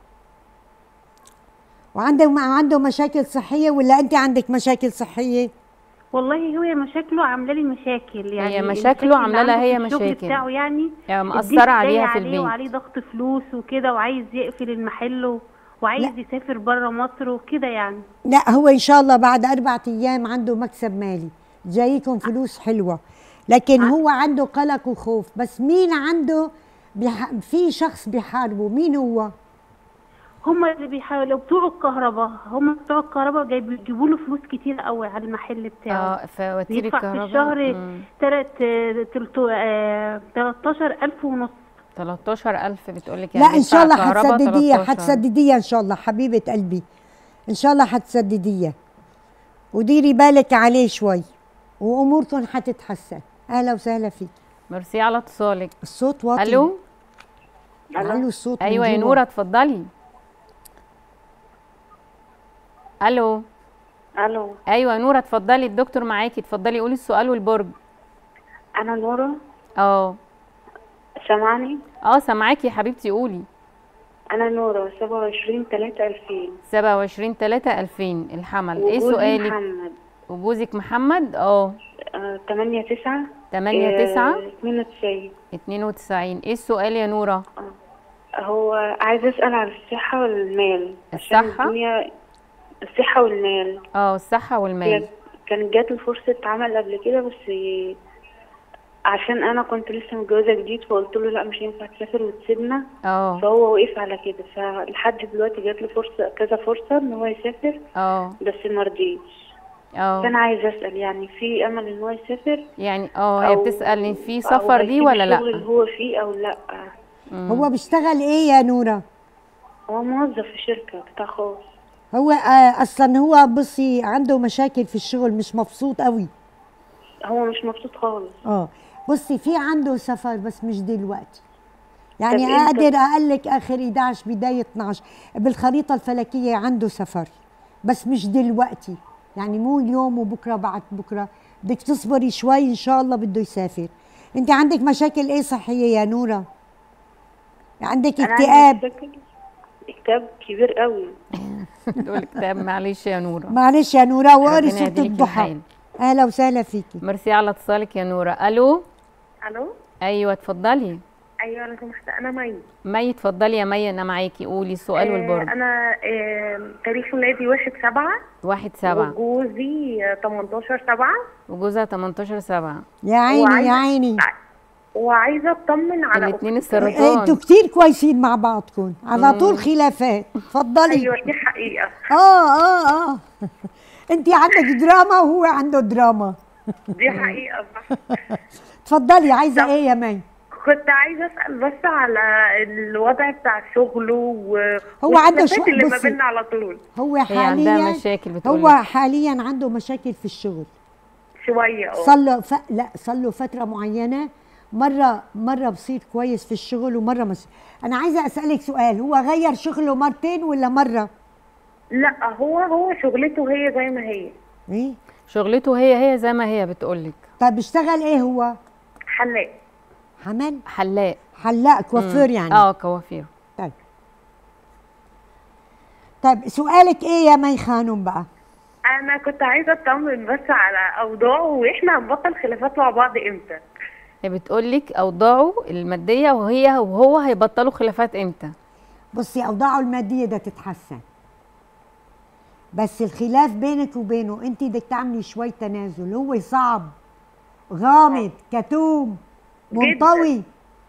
وعنده عنده مشاكل صحيه ولا انت عندك مشاكل صحيه والله هو مشاكله عامله لي مشاكل يعني مشاكله المشاكل عاملة اللي لها عنده هي في الشغل مشاكل. بتاعه يعني يعني الدين مأثرة جاي عليها في عليه البيت وعليه ضغط فلوس وكده وعايز يقفل المحل و- وعايز يسافر بره مصر وكده يعني لا هو ان شاء الله بعد اربع ايام عنده مكسب مالي جايكم فلوس حلوه لكن هو عنده قلق وخوف بس مين عنده بيح... في شخص بيحاربه مين هو هما اللي بيحاولوا بتوع الكهرباء هما بتوع الكهرباء جاي بيجيبوا له فلوس كتير قوي على المحل بتاعه اه فواتير بيدفع في الكهرباء الشهر مم. تلات تلتو آه 13000 ونص 13000 بتقول لك يعني لا ان شاء الله بيدفع كهرباء حتسدديها 13. حتسدديها ان شاء الله حبيبه قلبي ان شاء الله حتسدديها وديري بالك عليه شوي واموركم حتتحسن اهلا وسهلا فيك ميرسي على اتصالك الصوت واطي الو علوا الصوت من ايوه يا جوا. نوره اتفضلي الو الو ايوه يا نوره اتفضلي الدكتور معاكي اتفضلي قولي السؤال والبرج انا نورة اه سامعني اه سامعاكي يا حبيبتي قولي انا نورة 27 3 2000 27 3 2000 الحمل ايه وجوزي سؤالك محمد وجوزك محمد اه آه 8 9 8 9 92 92 ايه السؤال يا نوره هو عايز اسال على الصحة والمال عشان الصحة؟ الدنيا الصحة والمال اه الصحه والمال هي كانت جات لي فرصة عمل قبل كده بس عشان انا كنت لسه متجوزة جديد فقلت له لا مش ينفع تسافر وتسيبنا اه فهو وقف على كده فلحد دلوقتي جات له فرصة كذا فرصة ان هو يسافر اه بس مرضيش اه فانا عايزه اسال يعني في امل ان هو يسافر يعني اه هي أو- بتسال ان في أو سفر دي هيسيب ولا الشغل لا اللي هو فيه او لا مم. هو بيشتغل ايه يا نوره هو موظف في شركه قطاع خاص هو آه اصلا هو بصي عنده مشاكل في الشغل مش مبسوط قوي هو مش مبسوط خالص اه بصي في عنده سفر بس مش دلوقتي يعني طب إمتى؟ اقدر اقول لك اخر 11 بدايه 12 بالخريطه الفلكيه عنده سفر بس مش دلوقتي يعني مو اليوم وبكره بعد بكره بدك تصبري شوي ان شاء الله بده يسافر انت عندك مشاكل ايه صحيه يا نوره عندك انا عندي اكتئاب مشاكل اكتئاب كبير قوي تقول كتاب معلش يا نوره معلش يا نوره وقري ربنا سوره يهديلك الضحى الحال. اهلا وسهلا فيكي ميرسي على اتصالك يا نوره الو الو ايوه اتفضلي ايوه لو سمحت انا مي مي اتفضلي يا مي انا معاكي قولي السؤال والبرج آه انا آه تاريخ ميلادي واحد سبعة واحد سبعة وجوزي آه، 18 سبعة وجوزها 18 سبعة يا عيني يا وعايزة- عيني وعايزه اطمن على الاثنين أختي. السرطان انتوا كتير كويسين مع بعضكم على طول خلافات اتفضلي ايوه دي حقيقه اه اه اه انت عندك دراما وهو عنده دراما دي حقيقه صح اتفضلي عايزه ايه يا مي كنت عايزه اسال بس على الوضع بتاع شغله و هو عنده والخلافات شو- اللي ما بصي. بيننا على طول هو هي عندها حاليا مشاكل بتقول هو لك. حاليا عنده مشاكل في الشغل شويه اه صار له ف... لا صار له فتره معينه مره مره بصير كويس في الشغل ومره مش انا عايزه اسالك سؤال هو غير شغله مرتين ولا مره لا هو هو شغلته هي زي ما هي ايه شغلته هي هي زي ما هي بتقول لك طب اشتغل ايه هو حلاق حمل حلاق حلاق كوافير يعني اه كوافير طيب طيب سؤالك ايه يا مي خانم بقى انا كنت عايزه اطمن بس على اوضاعه واحنا هنبطل خلافات مع بعض امتى هي بتقول لك اوضاعه الماديه وهي وهو هيبطلوا خلافات امتى بصي اوضاعه الماديه ده تتحسن بس الخلاف بينك وبينه انت بدك تعملي شوي تنازل هو صعب غامض كتوم منطوي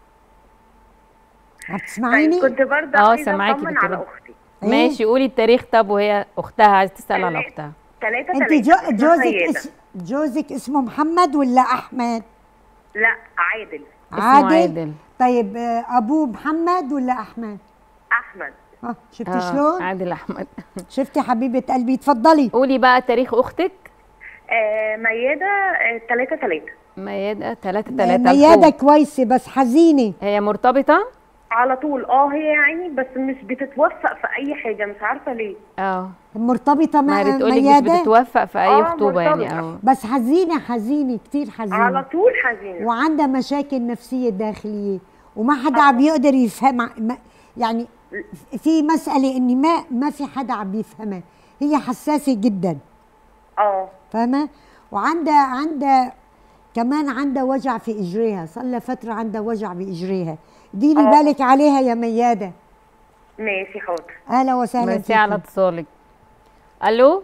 عم تسمعيني طيب كنت برضه اه عايزه سامعاكي اطمن على بتقولي. اختي إيه؟ ماشي قولي التاريخ طب وهي اختها عايزه تسال على تلاتة. اختها ثلاثة انت ثلاثة جو جوزك سيدة. اس... جوزك اسمه محمد ولا احمد لا عادل اسمه عادل, عادل. طيب آه، ابوه محمد ولا احمد احمد ها شفتي آه، شلون عادل احمد شفتي حبيبه قلبي تفضلي قولي بقى تاريخ اختك آه ميادة تلاتة تلاتة ميادة 3 3 ميادة كويسه بس حزينه هي مرتبطة على طول اه هي يعني بس مش بتتوفق في اي حاجة مش عارفة ليه اه مرتبطه ما مع هي بتقولك مش ميادة بتتوفق في اي آه، خطوبة يعني مرتبطة. اه بس حزينه حزينه كثير على حزينه طول حزينة وعندها مشاكل نفسيه داخليه وما حدا عم يقدر يفهم ما- يعني في مساله اني ما ما في حدا عم يفهمها هي حساسه جدا اه فاهمه وعندها عندها كمان عندها وجع في اجريها صار لها فتره عندها وجع باجريها ديري آه. بالك عليها يا مياده ماشي حاضر اهلا وسهلا ميرسي على فيكي اتصالك الو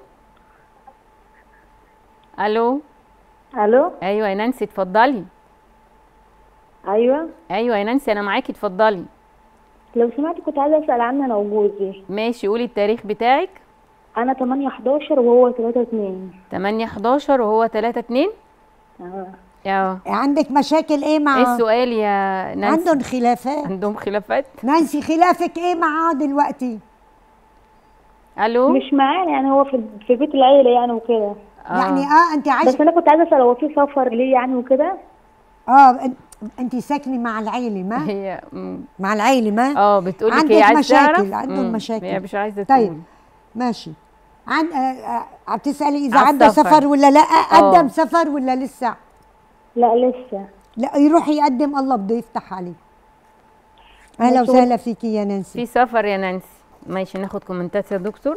الو الو ايوه يا نانسي اتفضلي ايوه ايوه يا نانسي انا معاكي اتفضلي لو سمعت كنت عايزه اسال عنه انا وجوزي ماشي قولي التاريخ بتاعك انا 8 11 وهو 3 2 8 11 وهو 3 2 اه اه عندك مشاكل ايه مع ايه السؤال يا نانسي عندهم خلافات عندهم خلافات نانسي خلافك ايه معاه دلوقتي الو مش معانا يعني هو في في بيت العيله يعني وكده يعني اه انت بس عايشه انا كنت عايزه اسال هو في سفر ليه يعني وكده اه أن- انت ساكنه مع العيله ما هي مم. مع العيله ما اه بتقولي عندك هي عايزه مشاكل، تعرف عندهم مم. مشاكل. هي مش عايزه طيب تقول ماشي عن آه، آه، عم تسالي اذا على عنده السفر. سفر ولا لا آه. قدم سفر ولا لسه لا لسه لا يروح يقدم الله بده يفتح عليه اهلا ماشي. وسهلا فيكي يا نانسي في سفر يا نانسي ماشي ناخد كومنتات يا دكتور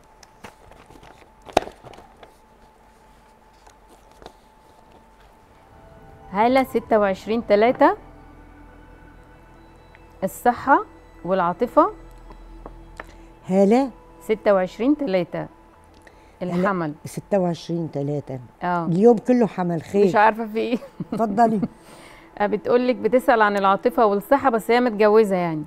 هالة 26 3 الصحة والعاطفة هلا 26 3 الحمل 26 3 اه اليوم كله حمل مش خير عارفة في ايه تفضلي بتقول لك بتسأل عن العاطفة والصحة بس هي متجوزة يعني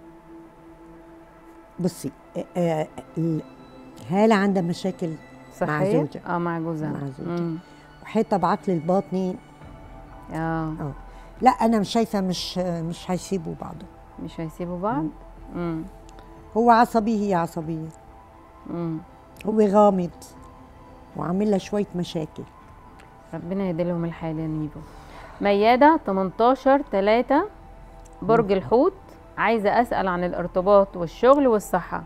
بصي آه، آه، ال- هالة عندها مشاكل مع صحية زوجها اه مع جوزها مع زوجها. مم. وحيطة بعقل الباطني اه اه لا انا مش شايفه مش مش هيسيبوا بعض مش هيسيبوا بعض امم هو عصبي هي عصبيه امم هو غامض وعامل لها شويه مشاكل ربنا يديلهم الحال يا نيفو ميادة 18 3 برج الحوت عايزة أسأل عن الارتباط والشغل والصحة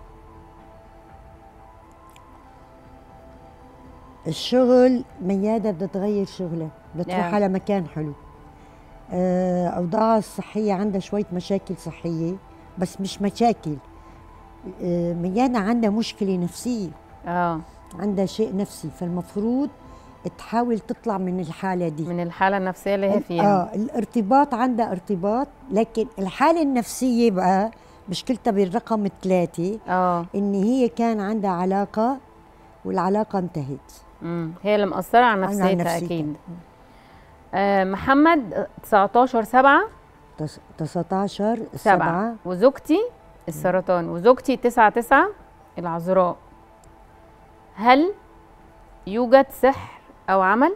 الشغل ميادة بدها تغير شغلها بدها تروح نعم. على مكان حلو آه، أوضاعها الصحية عندها شوية مشاكل صحية بس مش مشاكل آه، ميادة عندها مشكلة نفسية اه عندها شيء نفسي فالمفروض تحاول تطلع من الحالة دي من الحالة النفسية اللي هي فيها اه الارتباط عندها ارتباط لكن الحالة النفسية بقى مشكلتها بالرقم ثلاثة اه إن هي كان عندها علاقة والعلاقة انتهت امم هي اللي مأثرة على على نفسيتها نفسيتها. أكيد آه محمد 19 7 تس- 19 7 7 وزوجتي السرطان وزوجتي 9 9 العذراء هل يوجد سحر أو عمل؟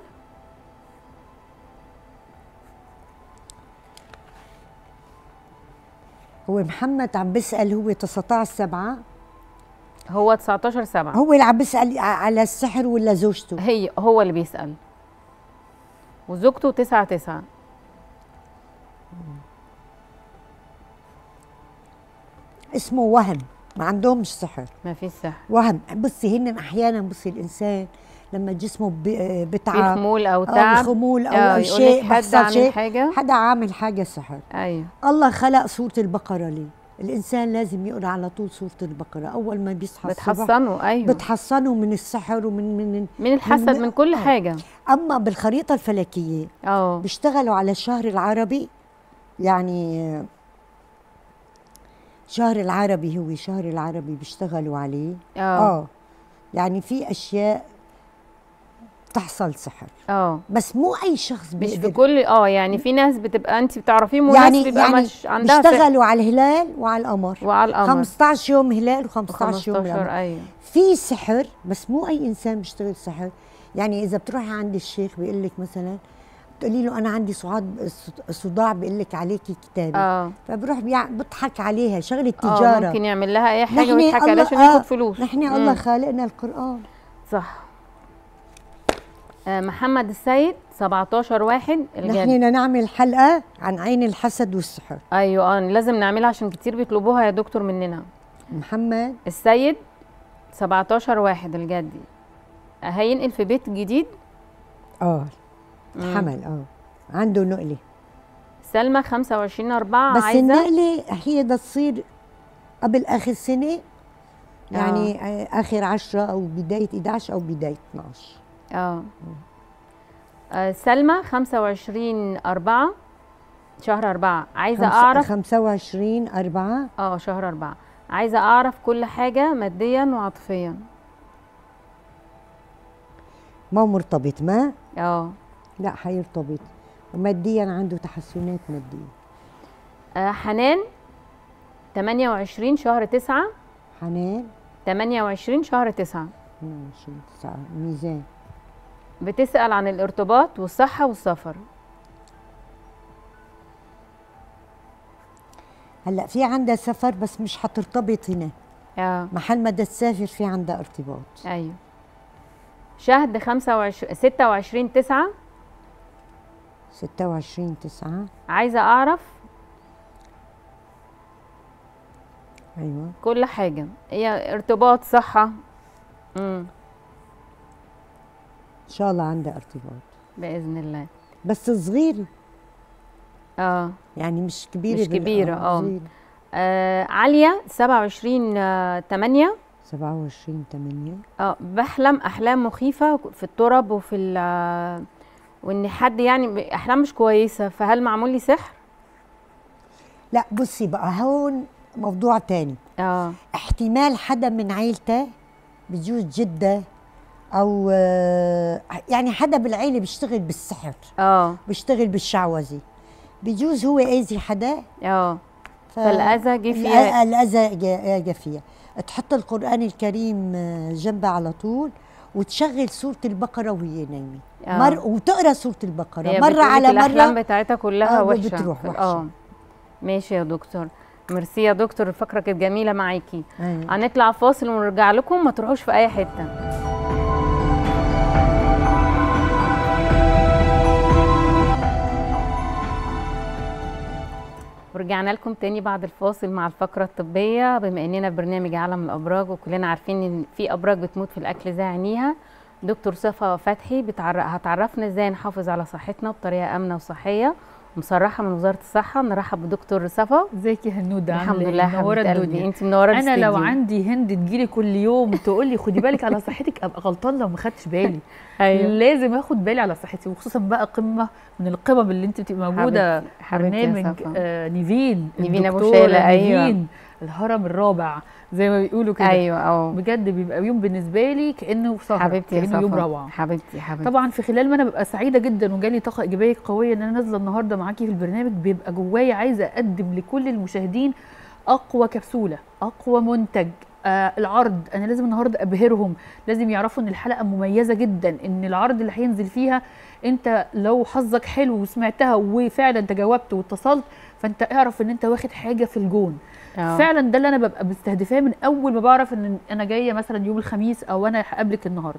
هو محمد عم بيسأل هو 19 7 هو 19 7 هو اللي عم بيسأل ع- على السحر ولا زوجته هي هو اللي بيسأل وزوجته 9 9 اسمه وهم ما عندهمش سحر ما في سحر وهم بصي هن احيانا بصي الانسان لما جسمه ب- بتعب في خمول أو أو تعب خمول او, آه، أو يقول شيء لك حد بحصل عامل شيء حاجة حدا عامل حاجه سحر أيوه الله خلق سوره البقره ليه الانسان لازم يقرا على طول سوره البقره اول ما بيصحى الصبح بتحصنه أيوه بتحصنه من السحر ومن من من الحسد من كل آه. حاجة اما بالخريطه الفلكيه اه بيشتغلوا على الشهر العربي يعني آه، شهر العربي هو شهر العربي بيشتغلوا عليه اه اه يعني في اشياء تحصل سحر اه بس مو اي شخص مش في بيقدر كل اه يعني في ناس بتبقى انت بتعرفيه وناس يعني بيبقى يعني مش عندها سحر بيشتغلوا على الهلال وعلى القمر وعلى القمر 15 يوم هلال و15 يوم 15 القمر ايوه في سحر بس مو اي انسان بيشتغل سحر يعني اذا بتروحي عند الشيخ بيقول لك مثلا تقولي له انا عندي صعاد صداع بيقول لك عليكي كتابه اه فبروح بيع- بضحك عليها شغله اه تجاره ممكن يعمل لها اي حاجه نحن ويضحك عليها الله- عشان آه، ياخد فلوس نحن الله مم. خالقنا القران صح آه محمد السيد 17 واحد الجد نحن نعمل حلقه عن عين الحسد والسحر ايوه اه لازم نعملها عشان كتير بيطلبوها يا دكتور مننا محمد السيد 17 واحد الجدي هينقل في بيت جديد اه مم. حمل اه عنده نقله سلمى 25 4 بس عايزه النقله هي بدها تصير قبل اخر سنه يعني آه. اخر 10 او بدايه 11 او بدايه 12 اه آه، سلمى 25 4 شهر 4 عايزه خمسة- اعرف 25 4 اه شهر 4 عايزه اعرف كل حاجه ماديا وعاطفيا ما هو مرتبط ما اه لا حيرتبط وماديا عنده تحسنات ماديه آه، حنان 28 شهر 9 حنان 28 شهر 9 22 9 ميزان بتسأل عن الارتباط والصحة والسفر هلا في عندها سفر بس مش حترتبط هنا اه محل ما بدها تسافر في عندها ارتباط ايوه شهد 25 26 9 26 9 عايزة أعرف ايوه كل حاجة هي ارتباط صحة امم ان شاء الله عندها ارتباط بإذن الله بس صغير اه يعني مش كبيره مش بال- كبيرة اه صغيرة. آه، عالية 27 آه، 8 27 8 اه بحلم أحلام مخيفة في التراب وفي ال آه، وإن حد يعني ب- أحلام مش كويسة فهل معمول لي سحر؟ لا بصي بقى هون موضوع تاني اه احتمال حدا من عيلته بجوز جده او آه، يعني حدا بالعيله بيشتغل بالسحر اه بيشتغل بالشعوذه بجوز هو اذي حدا اه ف- فالأذى جه الأ- فيها الاذى جا- جا فيها تحط القران الكريم آه، جنبها على طول وتشغل سوره البقره وهي نايمه آه. مر وتقرا سوره البقره هي مره بتقولك على الأحلام مره بتاعتها كلها آه، وحشة بتروح وحشة. اه ماشي يا دكتور ميرسي يا دكتور الفقرة كانت جميلة معاكي أيوة. هنطلع فاصل ونرجع لكم ما تروحوش في أي حتة ورجعنا لكم تاني بعد الفاصل مع الفقرة الطبية بما اننا في برنامج عالم الابراج وكلنا عارفين ان في ابراج بتموت في الاكل زي عينيها دكتور صفا فتحي بتعرف هتعرفنا ازاي نحافظ على صحتنا بطريقة امنة وصحية مصرحة من وزارة الصحة نرحب بدكتور صفا ازيك يا هنودة الحمد عاملة لله إيه؟ منورة حبيبة قلبي الدنيا انت منورة انا لو الاستديو. عندي هند تجيلي كل يوم تقول لي خدي بالك على صحتك ابقى غلطان لو ما خدتش بالي أيوة. لازم اخد بالي على صحتي وخصوصا بقى قمه من القمم اللي انت بتبقى موجوده حبيبتي- حبيبتي يا برنامج صفا. آه نيفين نيفين أبو الدكتورة شالة، أيوة. نيفين الهرم الرابع زي ما بيقولوا كده ايوه اه بجد بيبقى يوم بالنسبه لي كانه سهره حبيبتي يا كانه يوم صفا روعه حبيبتي حبيبتي طبعا في خلال ما انا ببقى سعيده جدا وجالي طاقه ايجابيه قويه ان انا نازله النهارده معاكي في البرنامج بيبقى جوايا عايزه اقدم لكل المشاهدين اقوى كبسوله اقوى منتج آه العرض انا لازم النهارده ابهرهم لازم يعرفوا ان الحلقه مميزه جدا ان العرض اللي هينزل فيها انت لو حظك حلو وسمعتها وفعلا تجاوبت واتصلت فانت اعرف ان انت واخد حاجه في الجون آه. فعلا ده اللي انا ببقى مستهدفاه من اول ما بعرف ان انا جايه مثلا يوم الخميس او انا هقابلك النهارده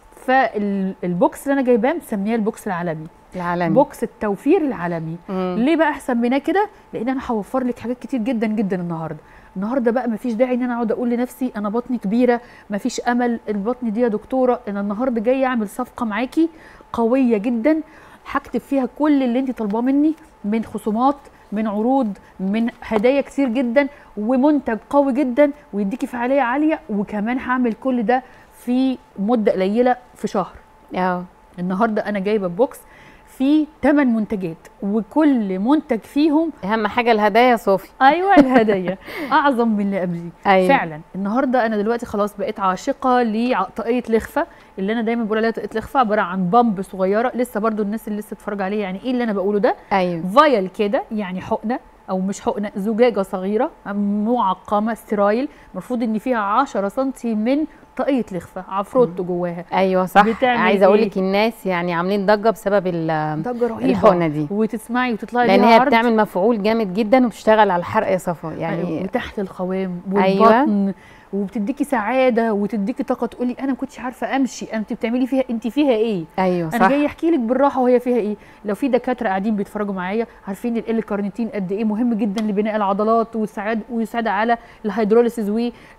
فالبوكس اللي انا جايباه مسميه البوكس العالمي العالمي بوكس التوفير العالمي مم. ليه بقى سميناه كده لان انا هوفر لك حاجات كتير جدا جدا النهارده النهارده بقى مفيش داعي ان انا اقعد اقول لنفسي انا بطني كبيره مفيش امل البطن دي يا دكتوره انا النهارده جايه اعمل صفقه معاكي قويه جدا هكتب فيها كل اللي انت طالباه مني من خصومات من عروض من هدايا كتير جدا ومنتج قوي جدا ويديكي فعاليه عاليه وكمان هعمل كل ده في مده قليله في شهر اه النهارده انا جايبه بوكس فيه 8 منتجات وكل منتج فيهم اهم حاجه الهدايا يا صوفي ايوه الهدايا اعظم من اللي قبلي أيوة. فعلا النهارده انا دلوقتي خلاص بقيت عاشقه لطاقيه لخفه اللي انا دايما بقول عليها طاقيه لخفه عباره عن بامب صغيره لسه برضو الناس اللي لسه اتفرج عليها يعني ايه اللي انا بقوله ده ايوه فايل كده يعني حقنه او مش حقنه زجاجه صغيره معقمه سترايل المفروض ان فيها 10 سم من طاقيه لخفه عفروت جواها ايوه صح بتعمل عايزه اقول إيه؟ لك الناس يعني عاملين ضجه بسبب ال- ضجه رهيبه الحقنه دي وتسمعي وتطلعي لان ليها هي عرض. بتعمل مفعول جامد جدا وبتشتغل على الحرق يا صفا يعني يعني وتحت القوام أيوة. والبطن وبتديكي سعاده وتديكي طاقه تقولي انا ما كنتش عارفه امشي انت بتعملي فيها انت فيها ايه ايوه انا صح جاي احكي لك بالراحه وهي فيها ايه لو في دكاتره قاعدين بيتفرجوا معايا عارفين ال الكارنيتين قد ايه مهم جدا لبناء العضلات ويساعد ويساعد على الهيدروليسيس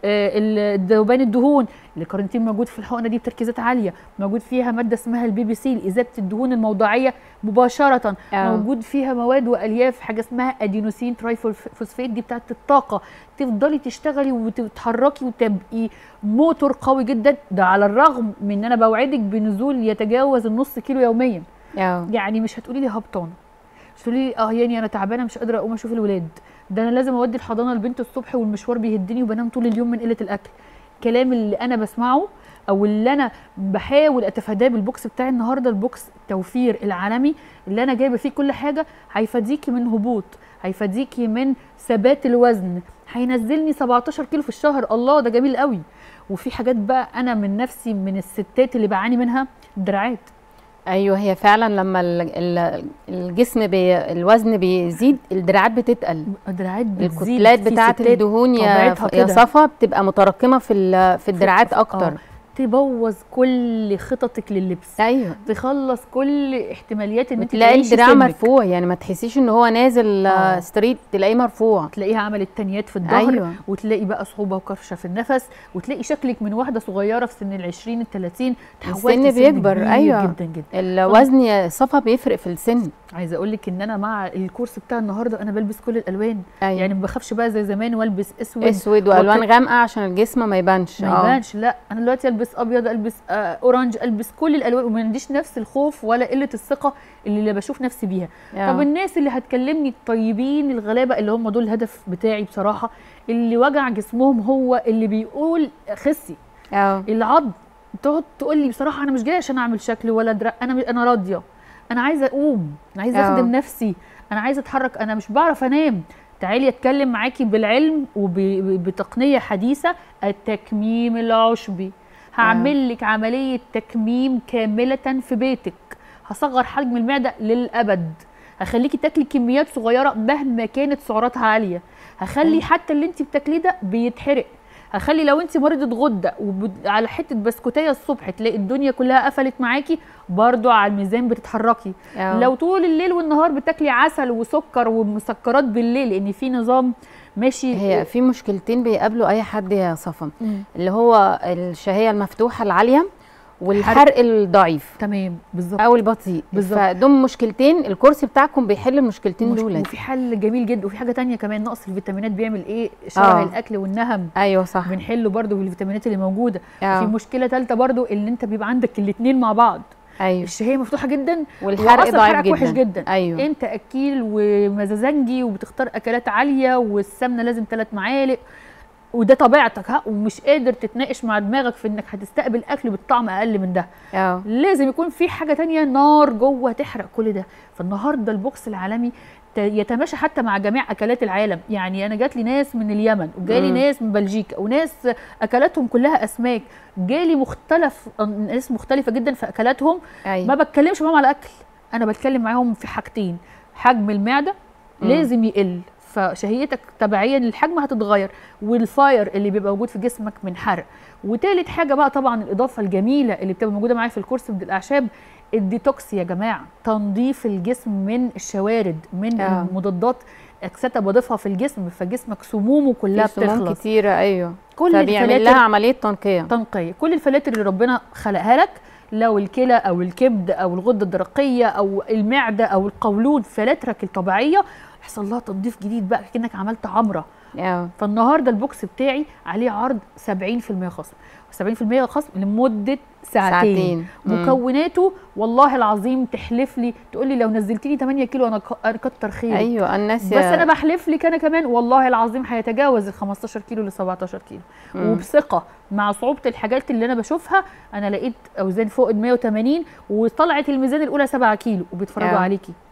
وذوبان الدهون الكارنيتين موجود في الحقنه دي بتركيزات عاليه موجود فيها ماده اسمها البي بي سي لاذابه الدهون الموضعيه مباشره آه. موجود فيها مواد والياف حاجه اسمها ادينوسين ترايفوسفيت دي بتاعت الطاقه تفضلي تشتغلي وتتحركي وتبقي موتور قوي جدا ده على الرغم من ان انا بوعدك بنزول يتجاوز النص كيلو يوميا اه يعني مش هتقولي لي هبطانه مش هتقولي لي اه يعني انا تعبانه مش قادره اقوم اشوف الولاد ده انا لازم اودي الحضانه لبنت الصبح والمشوار بيهدني وبنام طول اليوم من قله الاكل الكلام اللي انا بسمعه او اللي انا بحاول اتفاداه بالبوكس بتاعي النهارده البوكس التوفير العالمي اللي انا جايبه فيه كل حاجه هيفاديكي من هبوط هيفاديكي من ثبات الوزن هينزلني 17 كيلو في الشهر الله ده جميل قوي وفي حاجات بقى انا من نفسي من الستات اللي بعاني منها الدراعات ايوه هي فعلا لما ال- ال- الجسم بي الوزن بيزيد الدراعات بتتقل الدراعات بتزيد الكتلات في بتاعه ستات الدهون يا طبيعتها يا كده. صفا بتبقى متراكمه في ال- في الدراعات اكتر آه. تبوظ كل خططك لللبس ايوه تخلص كل احتماليات ان انت وتلاقي تعيشي الدراع سنك. مرفوع يعني ما تحسيش ان هو نازل آه. آه. ستريت تلاقيه مرفوع تلاقيها عملت تنيات في الظهر أيوة. وتلاقي بقى صعوبه وكرشه في النفس وتلاقي شكلك من واحده صغيره في سن ال 20 ال 30 تحولتي السن لسن بيكبر كبير ايوه جدا جدا الوزن يا صفا بيفرق في السن عايزه اقول لك ان انا مع الكورس بتاع النهارده انا بلبس كل الالوان أيوة. يعني ما بخافش بقى زي زمان والبس اسود اسود والوان وأكت- غامقه عشان الجسم ما يبانش ما آه. يبانش لا انا دلوقتي البس ابيض البس آه اورنج البس كل الالوان وما عنديش نفس الخوف ولا قله الثقه اللي, اللي بشوف نفسي بيها آه. طب الناس اللي هتكلمني الطيبين الغلابه اللي هم دول الهدف بتاعي بصراحه اللي وجع جسمهم هو اللي بيقول خسي اه العض تقعد تقول لي بصراحه انا مش جايه عشان اعمل شكل ولا درق انا انا راضيه انا عايزه اقوم انا عايزه آه. اخدم نفسي انا عايزه اتحرك انا مش بعرف انام تعالي اتكلم معاكي بالعلم وبتقنيه حديثه التكميم العشبي هعمل لك عمليه تكميم كامله في بيتك هصغر حجم المعده للابد هخليكي تاكلي كميات صغيره مهما كانت سعراتها عاليه هخلي حتى اللي انت بتاكليه ده بيتحرق هخلي لو انت مريضه غده وعلى حته بسكوتيه الصبح تلاقي الدنيا كلها قفلت معاكي برضو على الميزان بتتحركي آه. لو طول الليل والنهار بتاكلي عسل وسكر ومسكرات بالليل لان في نظام ماشي هي في مشكلتين بيقابلوا اي حد يا صفا مم. اللي هو الشهيه المفتوحه العاليه والحرق الضعيف تمام بالظبط او البطيء بالظبط. فدول مشكلتين الكورس بتاعكم بيحل المشكلتين مش- دول وفي حل جميل جدا وفي حاجه تانية كمان نقص الفيتامينات بيعمل ايه شبه آه. الاكل والنهم ايوه صح بنحله برضو بالفيتامينات اللي موجوده آه. وفي مشكله ثالثه برضو ان انت بيبقى عندك الاثنين مع بعض ايوه الشهيه مفتوحه جدا والحرق وأصلاً ضعيف حرقك جدا وحش جدا ايوه انت اكيل ومزازنجي وبتختار اكلات عاليه والسمنه لازم ثلاث معالق وده طبيعتك ها ومش قادر تتناقش مع دماغك في انك هتستقبل اكل بالطعم اقل من ده اه لازم يكون في حاجه تانية نار جوه تحرق كل ده فالنهارده البوكس العالمي ت- يتماشى حتى مع جميع اكلات العالم يعني انا جات لي ناس من اليمن وجالي مم. ناس من بلجيكا وناس اكلاتهم كلها اسماك جالي مختلف ناس مختلفه جدا في اكلاتهم ايوه ما بتكلمش معاهم على الاكل انا بتكلم معاهم في حاجتين حجم المعده مم. لازم يقل فشهيتك تبعيا للحجم هتتغير والفاير اللي بيبقى موجود في جسمك من حرق وتالت حاجه بقى طبعا الاضافه الجميله اللي بتبقى موجوده معايا في الكورس من الاعشاب الديتوكس يا جماعه تنظيف الجسم من الشوارد من آه. المضادات اكسده بضيفها في الجسم فجسمك سمومه كلها في سموم بتخلص كتيره ايوه كل فبيعمل الفلاتر لها عمليه تنقيه تنقيه كل الفلاتر اللي ربنا خلقها لك لو الكلى او الكبد او الغده الدرقيه او المعده او القولون فلاترك الطبيعيه يحصل لها تنظيف جديد بقى كانك عملت عمره اه فالنهارده البوكس بتاعي عليه عرض 70% خصم 70% خصم لمده ساعتين, ساعتين. مم. مكوناته والله العظيم تحلف لي تقول لي لو نزلتيني 8 كيلو انا ك- أنا كتر خيرك ايوه الناس بس انا بحلف لك انا كمان والله العظيم هيتجاوز ال 15 كيلو ل 17 كيلو مم. وبثقه مع صعوبه الحاجات اللي انا بشوفها انا لقيت اوزان فوق ال 180 وطلعت الميزان الاولى 7 كيلو وبيتفرجوا آه. عليكي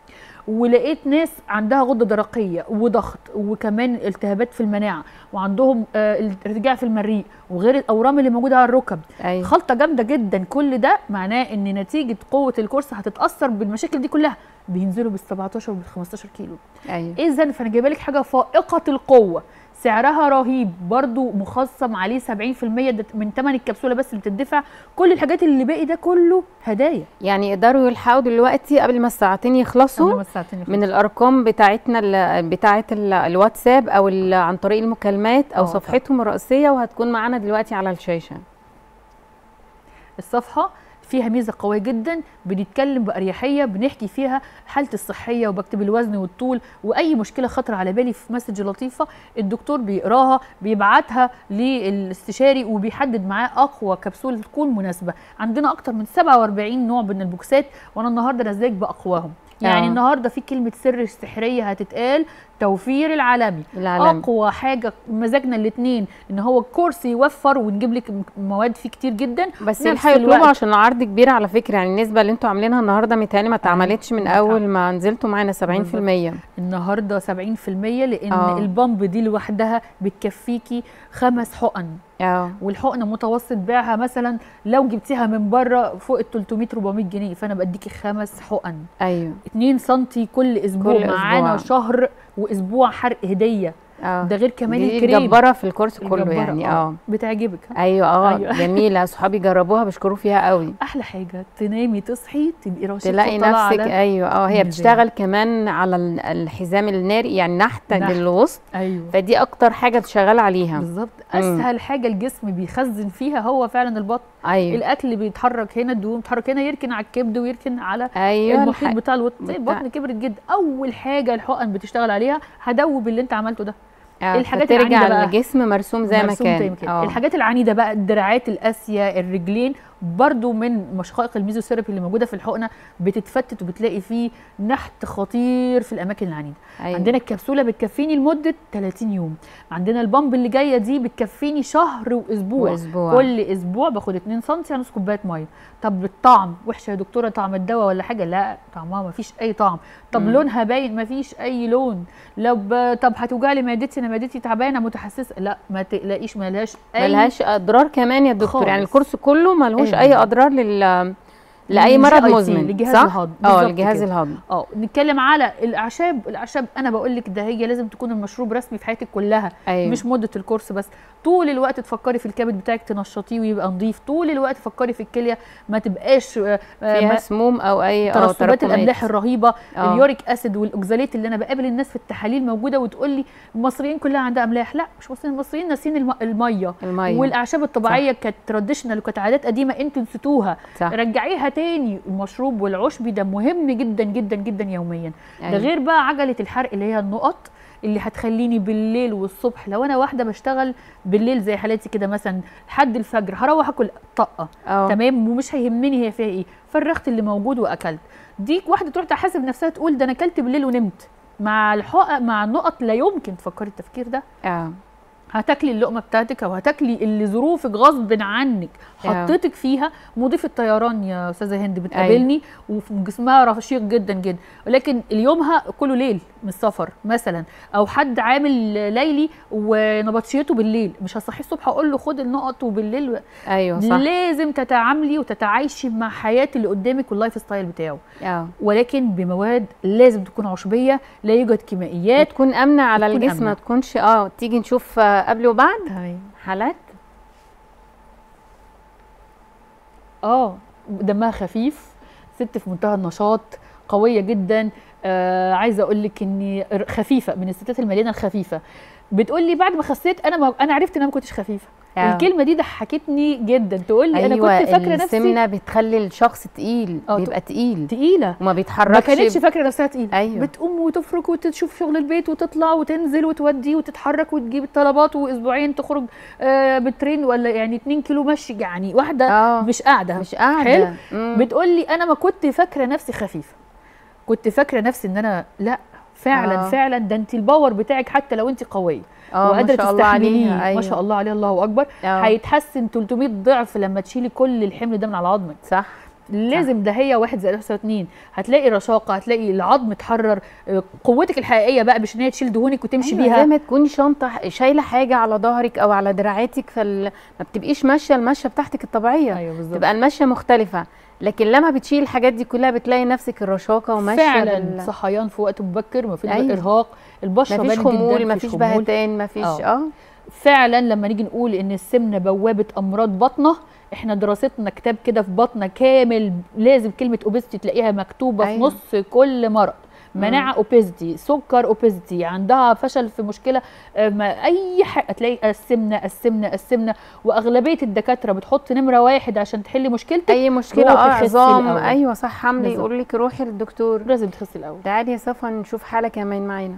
ولقيت ناس عندها غده درقيه وضغط وكمان التهابات في المناعه وعندهم آه، ارتجاع في المريء وغير الاورام اللي موجوده على الركب أيوة. خلطه جامده جدا كل ده معناه ان نتيجه قوه الكورس هتتاثر بالمشاكل دي كلها بينزلوا بال 17 وبال 15 كيلو ايوه اذا فانا جايبه لك حاجه فائقه القوه سعرها رهيب برضو مخصم عليه 70% ده من ثمن الكبسوله بس اللي بتدفع كل الحاجات اللي باقي ده كله هدايا يعني يقدروا يلحقوا دلوقتي قبل ما الساعتين يخلصوا قبل ما الساعتين يخلصوا. من الارقام بتاعتنا ال- بتاعه ال- الواتساب او ال- عن طريق المكالمات او آه، صفحتهم الرئيسيه وهتكون معانا دلوقتي على الشاشه الصفحه فيها ميزه قويه جدا بنتكلم باريحيه بنحكي فيها حالتي الصحيه وبكتب الوزن والطول واي مشكله خطر على بالي في مسج لطيفه الدكتور بيقراها بيبعتها للاستشاري وبيحدد معاه اقوى كبسوله تكون مناسبه عندنا اكتر من 47 نوع من البوكسات وانا النهارده نازلاك باقواهم يعني آه. النهارده في كلمه سر سحريه هتتقال توفير العالمي العالمي. اقوى حاجه مزاجنا الاثنين ان هو الكورس يوفر ونجيب لك مواد فيه كتير جدا بس نفس الحقيقه يطلبوا الوقت عشان العرض كبير على فكره يعني النسبه اللي انتوا عاملينها النهارده متهيألي ما اتعملتش من اول ما نزلتوا معانا 70% النهارده 70% لان آه. أوه. البامب دي لوحدها بتكفيكي خمس حقن اه والحقنه متوسط بيعها مثلا لو جبتيها من بره فوق ال 300 400 جنيه فانا بديكي خمس حقن ايوه 2 سم كل اسبوع كل معانا أسبوع. شهر واسبوع حرق هديه اه ده غير كمان دي الكريم جباره في الكورس كله الجبارة، يعني اه بتعجبك ها؟ ايوه اه أيوة. جميله صحابي جربوها بيشكروا فيها قوي احلى حاجه تنامي تصحي تبقي رشيقه تلاقي طالعة نفسك على ايوه اه هي الميزان. بتشتغل كمان على ال- الحزام الناري يعني نحت نحت. للوسط ايوه فدي اكتر حاجه تشغل عليها بالظبط مم. اسهل حاجه الجسم بيخزن فيها هو فعلا البطن ايوه الاكل بيتحرك هنا الدهون بتتحرك هنا يركن على الكبد ويركن على ايوه المحيط الح- بتاع الوط بتاع- البطن كبرت جدا اول حاجه الحقن بتشتغل عليها هدوب اللي انت عملته ده آه، الحاجات فترجع العنيدة بقى. الجسم مرسوم زي ما مرسوم كان زي ما كان آه. الحاجات العنيده بقى الدراعات القاسيه الرجلين برضو من مشقائق الميزوثيرابي اللي موجوده في الحقنه بتتفتت وبتلاقي فيه نحت خطير في الاماكن العنيده أيوة. عندنا الكبسوله بتكفيني لمده 30 يوم عندنا البامب اللي جايه دي بتكفيني شهر واسبوع وأسبوع. كل اسبوع باخد 2 سم على نص كوبايه ميه طب الطعم وحشه يا دكتوره طعم الدواء ولا حاجه لا طعمها ما فيش اي طعم طب مم. لونها باين ما فيش اي لون لو ب... طب هتوجع لي معدتي انا معدتي تعبانه متحسسه لا ما تقلقيش ما لهاش اي ملهاش اضرار كمان يا دكتور يعني خالص. الكورس كله ملهوش أيوة. اي اضرار لل لاي لل مرض GIT مزمن لجهاز صح الهضم اه بالظبط الجهاز كده. الهضمي اه نتكلم على الاعشاب الاعشاب انا بقول لك ده هي لازم تكون المشروب رسمي في حياتك كلها أيوة. مش مده الكورس بس طول الوقت تفكري في الكبد بتاعك تنشطيه ويبقى نظيف طول الوقت فكري في الكليه ما تبقاش آه، آه، فيها ما- سموم او اي اه ترسبات تراكمات. الاملاح الرهيبه آه. اليوريك اسيد والاوكزاليت اللي انا بقابل الناس في التحاليل موجوده وتقول لي المصريين كلها عندها املاح لا مش مصريين المصريين ناسين الم... الميه المية. والاعشاب الطبيعيه كانت تراديشنال وكانت عادات قديمه انتوا نسيتوها صح. رجعيها تاني المشروب والعشبي ده مهم جدا جدا جدا يوميا أيوة. ده غير بقى عجله الحرق اللي هي النقط اللي هتخليني بالليل والصبح لو انا واحده بشتغل بالليل زي حالتي كده مثلا لحد الفجر هروح اكل طقه اه تمام ومش هيهمني هي فيها ايه فرغت اللي موجود واكلت دي واحده تروح تحاسب نفسها تقول ده انا اكلت بالليل ونمت مع الحقق مع النقط لا يمكن تفكري التفكير ده اه هتاكلي اللقمه بتاعتك او هتاكلي اللي ظروفك غصب عنك آه. حطيتك فيها مضيف الطيران يا استاذه هند بتقابلني وجسمها رشيق جدا جدا ولكن اليومها كله ليل من السفر مثلا او حد عامل ليلي ونبطشيته بالليل مش هصحيه الصبح اقول له خد النقط وبالليل ايوه صح لازم تتعاملي وتتعايشي مع حياه اللي قدامك واللايف ستايل بتاعه اه ولكن بمواد لازم تكون عشبيه لا يوجد كيميائيات تكون امنه على وتكون الجسم آمنة. ما تكونش اه تيجي نشوف آه، قبل وبعد أيوة. حالات اه دمها خفيف ست في منتهى النشاط قويه جدا آه عايزه اقول لك اني ر- خفيفه من الستات المليانه الخفيفه بتقول لي بعد ما خسيت انا ما انا عرفت ان انا ما كنتش خفيفه آه. الكلمه دي ضحكتني جدا تقول لي ايوه انا كنت فاكره السمنه نفسي بتخلي الشخص تقيل آه، بيبقى تقيل تقيله وما بيتحركش ما كانتش فاكره نفسها تقيله أيوة. بتقوم وتفرك وتشوف شغل البيت وتطلع وتنزل وتودي وتتحرك وتجيب الطلبات واسبوعين تخرج آه بترين ولا يعني 2 كيلو مشي يعني واحده اه مش قاعده مش قاعده حلو مم. بتقول لي انا ما كنت فاكره نفسي خفيفه كنت فاكره نفسي ان انا لا فعلا آه. آه. فعلا ده انت الباور بتاعك حتى لو انت قويه اه ما وقادره شاء الله تستحمليه عليها ما شاء الله عليه الله اكبر آه. هيتحسن 300 ضعف لما تشيلي كل الحمل ده من على عظمك صح لازم ده هي واحد زائد واحد يساوي اتنين هتلاقي رشاقه هتلاقي العظم اتحرر آه، قوتك الحقيقيه بقى مش ان هي تشيل دهونك وتمشي أيوة بيها زي ما تكوني شنطه شايله حاجه على ظهرك او على دراعاتك فال... ما بتبقيش ماشيه المشيه بتاعتك الطبيعيه ايوه بالظبط تبقى المشيه مختلفه لكن لما بتشيل الحاجات دي كلها بتلاقي نفسك الرشاقه وماشيه فعلا بال... صحيان في وقت مبكر مفيش أيوة. ارهاق البشره مفيش بانت خمول جدا مفيش خمول. بهتان مفيش آه. اه فعلا لما نيجي نقول ان السمنه بوابه امراض بطنه احنا دراستنا كتاب كده في بطنه كامل لازم كلمه اوبيستي تلاقيها مكتوبه أيوة. في نص كل مرض مناعه اوبيزيتي سكر اوبيزيتي عندها فشل في مشكله آه، ما اي حاجه تلاقي السمنه السمنه السمنه واغلبيه الدكاتره بتحط نمره واحد عشان تحلي مشكلتك اي مشكله روحي اه خسي عظام الأول. ايوه صح حمل بالظبط. يقول لك روحي للدكتور لازم تخسي الاول تعالي يا صفا نشوف حاله كمان معانا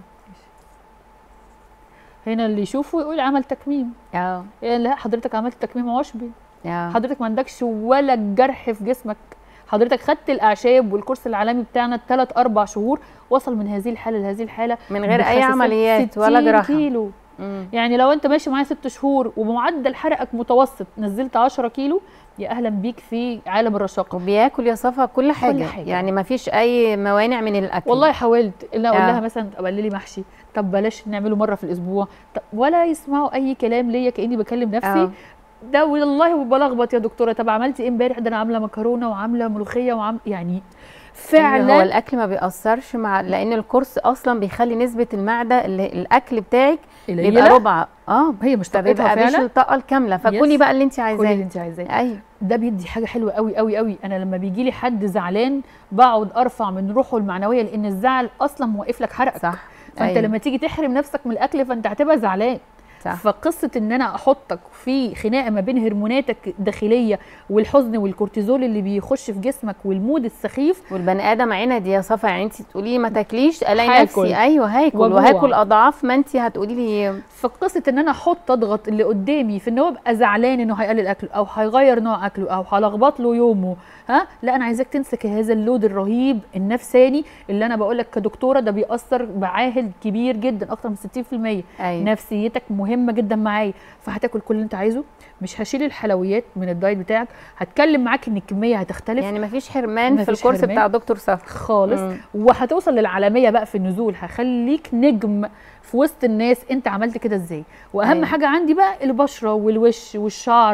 هنا اللي يشوفه يقول عمل تكميم اه إيه لا حضرتك عملت تكميم عشبي اه حضرتك ما عندكش ولا جرح في جسمك حضرتك خدت الاعشاب والكورس العالمي بتاعنا ثلاث اربع شهور وصل من هذه الحاله لهذه الحاله من غير اي بخساسات عمليات ولا 60 جراحه كيلو مم. يعني لو انت ماشي معايا ست شهور وبمعدل حرقك متوسط نزلت 10 كيلو يا اهلا بيك في عالم الرشاقه وبياكل يا صفا كل حاجه, حاجة. يعني ما فيش اي موانع من الاكل والله حاولت اللي اقول آه. لها مثلا طب قللي محشي طب بلاش نعمله مره في الاسبوع طب ولا يسمعوا اي كلام ليا كاني بكلم نفسي آه. ده والله بلخبط يا دكتوره طب عملتي ايه امبارح ده انا عامله مكرونه وعامله ملوخيه وعام يعني فعلا هو فعلا الاكل ما بيأثرش مع لان الكورس اصلا بيخلي نسبه المعده اللي الاكل بتاعك بيبقى قليله ربع اه هي مش طاقتها فبيبقى بيش فعلا الطاقه الكامله فكلي يس. بقى اللي انت كل اللي عايزاه انت عايزاه ايوه ده بيدي حاجه حلوه قوي قوي قوي انا لما بيجي لي حد زعلان بقعد ارفع من روحه المعنويه لان الزعل اصلا موقف لك حرقك صح فانت أيوة. لما تيجي تحرم نفسك من الاكل فانت هتبقى زعلان صح فقصه ان انا احطك في خناقه ما بين هرموناتك الداخليه والحزن والكورتيزول اللي بيخش في جسمك والمود السخيف والبني ادم عندي يا صفا يعني انت تقولي لي ما تاكليش الاقي هاكل. نفسي ايوه هاكل وجوع. وهاكل اضعاف ما انت هتقولي لي فقصه ان انا احط اضغط اللي قدامي في ان هو يبقى زعلان انه هيقلل اكله او هيغير نوع اكله او هلخبط له يومه ها لا انا عايزاك تمسك هذا اللود الرهيب النفساني اللي انا بقول لك كدكتوره ده بيأثر بعاهل كبير جدا اكتر من 60% ايوه نفسيتك مهمه جدا معايا فهتاكل كل اللي انت عايزه مش هشيل الحلويات من الدايت بتاعك هتكلم معاك ان الكميه هتختلف يعني ما فيش حرمان في مفيش الكورس حرمان. بتاع دكتور صفا خالص مم. وهتوصل للعالميه بقى في النزول هخليك نجم في وسط الناس انت عملت كده ازاي واهم أيوة. أيوة. حاجه عندي بقى البشره والوش والشعر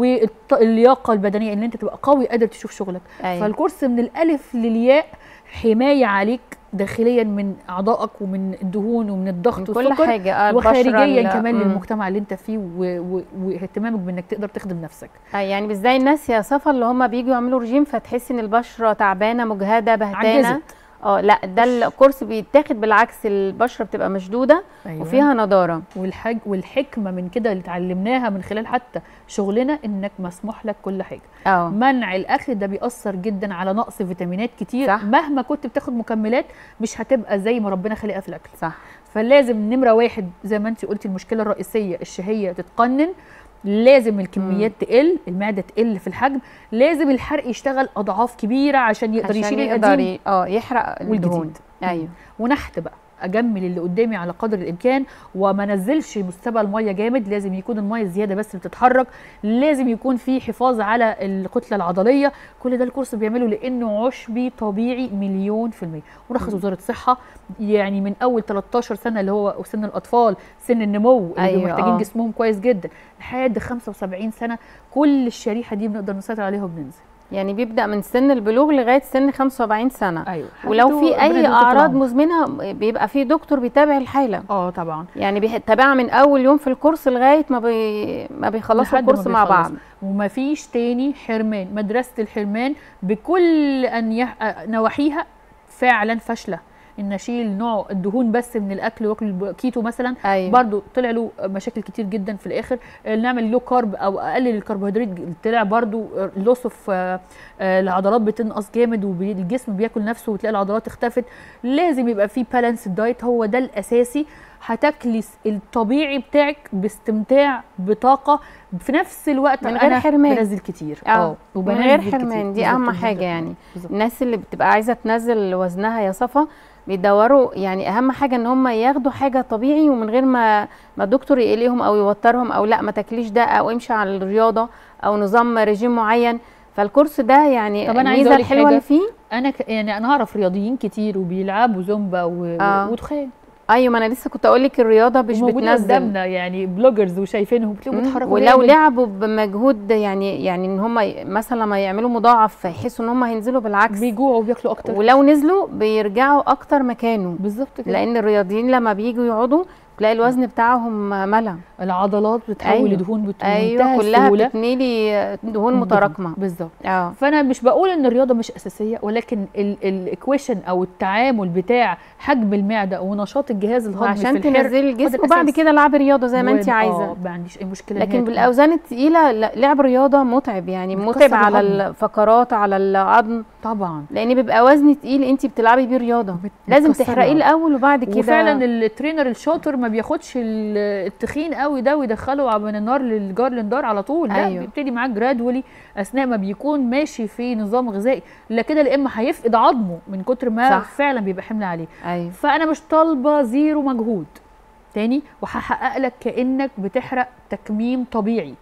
واللياقه البدنيه ان انت تبقى قوي قادر تشوف شغلك أيوة. فالكورس من الالف للياء حمايه عليك داخليا من اعضائك ومن الدهون ومن الضغط من كل والسكر حاجه اه البشرة وخارجيا ال- كمان مم. للمجتمع اللي انت فيه و- و- واهتمامك بانك تقدر تخدم نفسك آه يعني مش زي الناس يا صفا اللي هم بيجوا يعملوا رجيم فتحسي ان البشره تعبانه مجهده بهتانه عجزت اه لا ده الكورس بيتاخد بالعكس البشره بتبقى مشدوده أيوة. وفيها نضاره والحاج والحكمه من كده اللي اتعلمناها من خلال حتى شغلنا انك مسموح لك كل حاجه اه منع الاكل ده بيأثر جدا على نقص فيتامينات كتير صح. مهما كنت بتاخد مكملات مش هتبقى زي ما ربنا خلقها في الاكل صح فلازم نمره واحد زي ما انت قلتي المشكله الرئيسيه الشهيه تتقنن لازم الكميات تقل المعده تقل في الحجم لازم الحرق يشتغل اضعاف كبيره عشان يقدر عشان يشيل يقدر القديم ي- اه يحرق الدهون والجديد ايوه ونحت بقى اجمل اللي قدامي على قدر الامكان وما نزلش مستوى الميه جامد لازم يكون الميه زياده بس اللي بتتحرك لازم يكون في حفاظ على الكتله العضليه كل ده الكورس بيعمله لانه عشبي طبيعي مليون في الميه مرخص وزاره الصحه يعني من اول 13 سنه اللي هو سن الاطفال سن النمو اللي أيوة، أيوة محتاجين آه. جسمهم كويس جدا لحد 75 سنه كل الشريحه دي بنقدر نسيطر عليها وبننزل يعني بيبدا من سن البلوغ لغايه سن 75 سنه ايوه ولو في ربنا اي يديله طول اعراض العمر. مزمنه بيبقى في دكتور بيتابع الحاله اه طبعا يعني بيتابعها من اول يوم في الكورس لغايه ما بي... ما بيخلصوا لحد ما الكورس مع بيخلصوا. بعض ومفيش تاني حرمان مدرسة الحرمان بكل أن يح... نواحيها فعلا فاشلة ان اشيل نوع الدهون بس من الاكل واكل كيتو مثلا ايوه برضو طلع له مشاكل كتير جدا في الاخر نعمل لو كارب او اقلل الكربوهيدرات طلع برضو لوس اوف العضلات بتنقص جامد والجسم بياكل نفسه وتلاقي العضلات اختفت لازم يبقى في بالانس دايت هو ده الاساسي هتاكلي الطبيعي بتاعك باستمتاع بطاقه في نفس الوقت من غير أنا حرمان. بنزل كتير اه من وبنزل غير كتير. حرمان دي بالظبط، اهم بالظبط. حاجه يعني بالظبط. الناس اللي بتبقى عايزه تنزل وزنها يا صفا بيدوروا يعني اهم حاجه ان هم ياخدوا حاجه طبيعي ومن غير ما ما الدكتور يقليهم او يوترهم او لا ما تاكليش ده او امشي على الرياضه او نظام رجيم معين فالكورس ده يعني طب انا عايزه الميزه اقول لك الحلوه حاجه اللي فيه انا ك... يعني انا اعرف رياضيين كتير وبيلعبوا زومبا و... آه. ودخان ايوه ما انا لسه كنت اقول لك الرياضه مش وموجودين بتنزل قدامنا يعني بلوجرز وشايفينهم بتلاقيهم مم. بيتحركوا ولو جامد. لعبوا بمجهود يعني يعني ان هم مثلا لما يعملوا مضاعف فيحسوا ان هم هينزلوا بالعكس بيجوعوا وبياكلوا اكتر ولو نزلوا بيرجعوا اكتر مكانه بالظبط كده لان الرياضيين لما بييجوا يقعدوا تلاقي الوزن بتاعهم ملا العضلات بتتحول أيوة. لدهون بت- ايوه بمنتهى كلها السهولة. بتميلي دهون متراكمه بالظبط اه فانا مش بقول ان الرياضه مش اساسيه ولكن الايكويشن او التعامل بتاع حجم المعده ونشاط الجهاز الهضمي عشان في الحرق تنزلي هو الجسم ده وبعد الأساس. كده العبي رياضه زي ما و- انت عايزه اه ما عنديش اي مشكله لكن نهائي. بالاوزان الثقيله لا، لعب رياضه متعب يعني بتكسر متعب على العظم. الفقرات على العظم طبعا لان بيبقى وزن تقيل انت بتلعبي بيه رياضه لازم بتكسر تحرقيه العظم. الاول وبعد كده وفعلا الترينر الشاطر ما بياخدش ال- التخين قوي ده ويدخله من النار للجار للدار على طول لا أيوه. بيبتدي معاه جرادولي اثناء ما بيكون ماشي في نظام غذائي لا كده لا اما هيفقد عظمه من كتر ما صح. فعلا بيبقى حمل عليه ايوه فانا مش طالبه زيرو مجهود تاني وهحقق لك كانك بتحرق تكميم طبيعي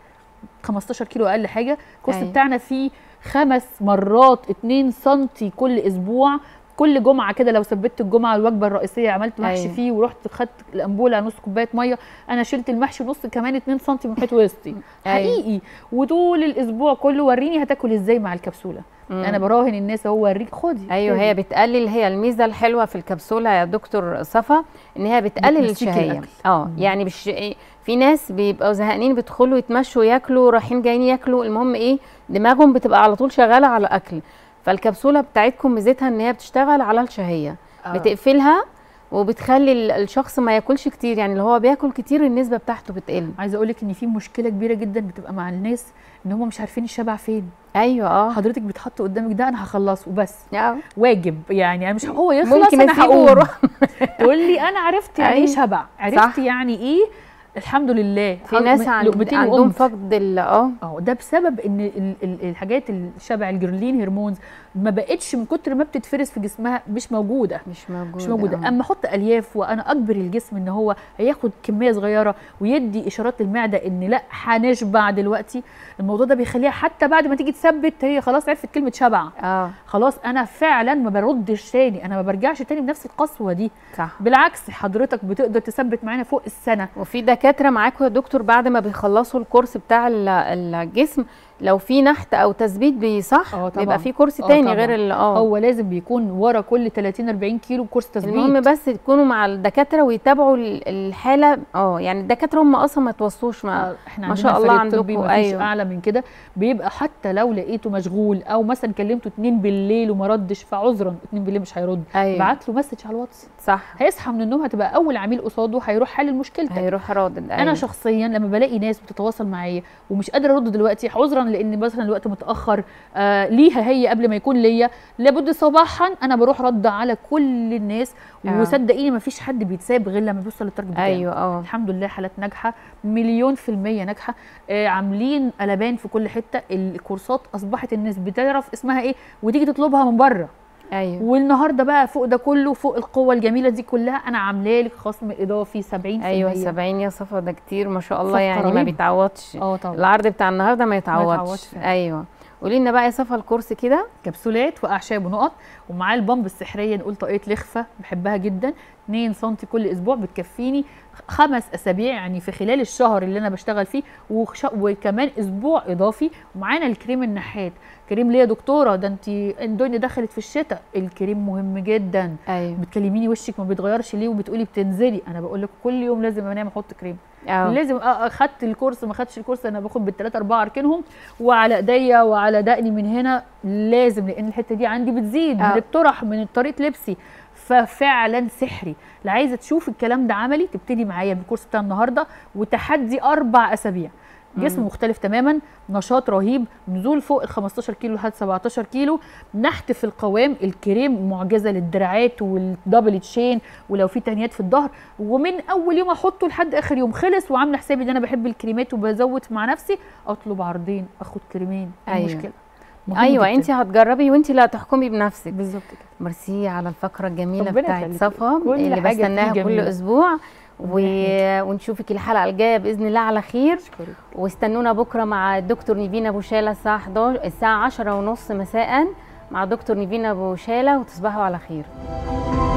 15 كيلو اقل حاجه الكورس أيوة. بتاعنا فيه خمس مرات 2 سم كل اسبوع كل جمعه كده لو ثبت الجمعه الوجبه الرئيسيه عملت محشي أيوة. فيه ورحت خدت الانبوله نص كوبايه ميه انا شلت المحشي نص كمان 2 سم من محيط وسطي أيوة. حقيقي وطول الاسبوع كله وريني هتاكل ازاي مع الكبسوله مم. انا براهن الناس اهو وريك خدي ايوه خدي. هي بتقلل هي الميزه الحلوه في الكبسوله يا دكتور صفا ان هي بتقلل بتنسيكي الشهيه الأكل. اه يعني مش إيه، في ناس بيبقوا زهقانين بيدخلوا يتمشوا ياكلوا رايحين جايين ياكلوا المهم ايه دماغهم بتبقى على طول شغاله على الاكل فالكبسوله بتاعتكم ميزتها ان هي بتشتغل على الشهيه آه. بتقفلها وبتخلي ال- الشخص ما ياكلش كتير يعني اللي هو بياكل كتير النسبه بتاعته بتقل عايزه اقول لك ان في مشكله كبيره جدا بتبقى مع الناس ان هم مش عارفين الشبع فين ايوه اه حضرتك بيتحط قدامك ده انا هخلصه وبس آه. واجب يعني انا مش هو يخلص ممكن انا اسيبه هقوم واروح تقول لي انا عرفت يعني ايه أيوة. شبع عرفت صح. يعني ايه الحمد لله في ناس عند لقمتين عندهم وقمت. فقد ال- اه اه ده بسبب ان ال- ال- الحاجات الشبع الجرلين هرمونز ما بقتش من كتر ما بتتفرز في جسمها مش موجوده مش موجوده مش موجوده آه. اما احط الياف وانا اجبر الجسم ان هو هياخد كميه صغيره ويدي اشارات للمعده ان لا هنشبع دلوقتي الموضوع ده بيخليها حتى بعد ما تيجي تثبت هي خلاص عرفت كلمه شبع اه خلاص انا فعلا ما بردش تاني انا ما برجعش تاني بنفس القسوه دي صح بالعكس حضرتك بتقدر تثبت معانا فوق السنه وفي دكاتره معاكم يا دكتور بعد ما بيخلصوا الكورس بتاع ال- الجسم لو في نحت او تثبيت بيصح اه طبعا بيبقى في كورس آه تاني طبعا. غير ال- اه هو لازم بيكون ورا كل 30 40 كيلو كورس تثبيت المهم بس تكونوا مع الدكاتره ويتابعوا ال- الحاله اه يعني الدكاتره هم اصلا ما توصوش مع آه، احنا ما عندنا شاء الله فريق طبي عندكم مفيش ايوه اعلى من كده بيبقى حتى لو لقيته مشغول او مثلا كلمته اتنين بالليل وما ردش فعذرا اتنين بالليل مش هيرد ايوه بعت له مسج على الواتس صح هيصحى من النوم هتبقى اول عميل قصاده هيروح حل مشكلتك هيروح رادد انا أيوة. شخصيا لما بلاقي ناس بتتواصل معايا ومش قادره ارد دلوقتي عذرا لان مثلا الوقت متاخر آه ليها هي قبل ما يكون ليا لابد صباحا انا بروح رد على كل الناس آه. وصدقيني ما فيش حد بيتساب غير لما بيوصل للتارجت بتاعه ايوه اه الحمد لله حالات ناجحه مليون في الميه ناجحه آه عاملين قلبان في كل حته الكورسات اصبحت الناس بتعرف اسمها ايه وتيجي تطلبها من بره ايوه والنهارده بقى فوق ده كله فوق القوه الجميله دي كلها انا عامله لك خصم اضافي 70% ايوه 70 يا صفا ده كتير ما شاء الله صفقة يعني ما رهيبة. بيتعوضش اه طبعا العرض بتاع النهارده ما يتعوضش يتعوضش فعلا. ايوه قولي لنا بقى يا صفا الكورس كده كبسولات واعشاب ونقط ومعاه البامب السحريه نقول طاقيه لخفه بحبها جدا 2 سم كل اسبوع بتكفيني خمس اسابيع يعني في خلال الشهر اللي انا بشتغل فيه وخش... وكمان اسبوع اضافي ومعانا الكريم النحات كريم ليه يا دكتوره ده انت الدنيا دخلت في الشتاء الكريم مهم جدا ايوه بتكلميني وشك ما بيتغيرش ليه وبتقولي بتنزلي انا بقول لك كل يوم لازم انام احط كريم اه لازم أ- اخدت الكورس ما خدتش الكورس انا باخد بالثلاثه اربعه اركنهم وعلى ايديا وعلى دقني من هنا لازم لان الحته دي عندي بتزيد آه. من الطرح من طريقه لبسي ففعلا سحري اللي عايزه تشوف الكلام ده عملي تبتدي معايا بالكورس بتاع النهارده وتحدي اربع اسابيع جسم مم. مختلف تماما نشاط رهيب نزول فوق ال 15 كيلو لحد 17 كيلو نحت في القوام الكريم معجزه للدراعات والدبل تشين ولو في تهنيات في الظهر ومن اول يوم احطه لحد اخر يوم خلص وعامله حسابي ان انا بحب الكريمات وبزود مع نفسي اطلب عرضين اخد كريمين إيه أيوة. المشكله مهم ايوه جداً. انت هتجربي وانت اللي هتحكمي بنفسك بالظبط كده ميرسي على الفقره الجميله ربنا بتاعت يخليكي. صفا كل اللي حاجة فيه بستناها كل جميلة. اسبوع و... ونشوفك الحلقه الجايه باذن الله على خير واستنونا بكره مع الدكتور نيفينا بوشاله الساعه 11 الساعه 10 ونص مساء مع دكتور نيفينا بوشاله وتصبحوا على خير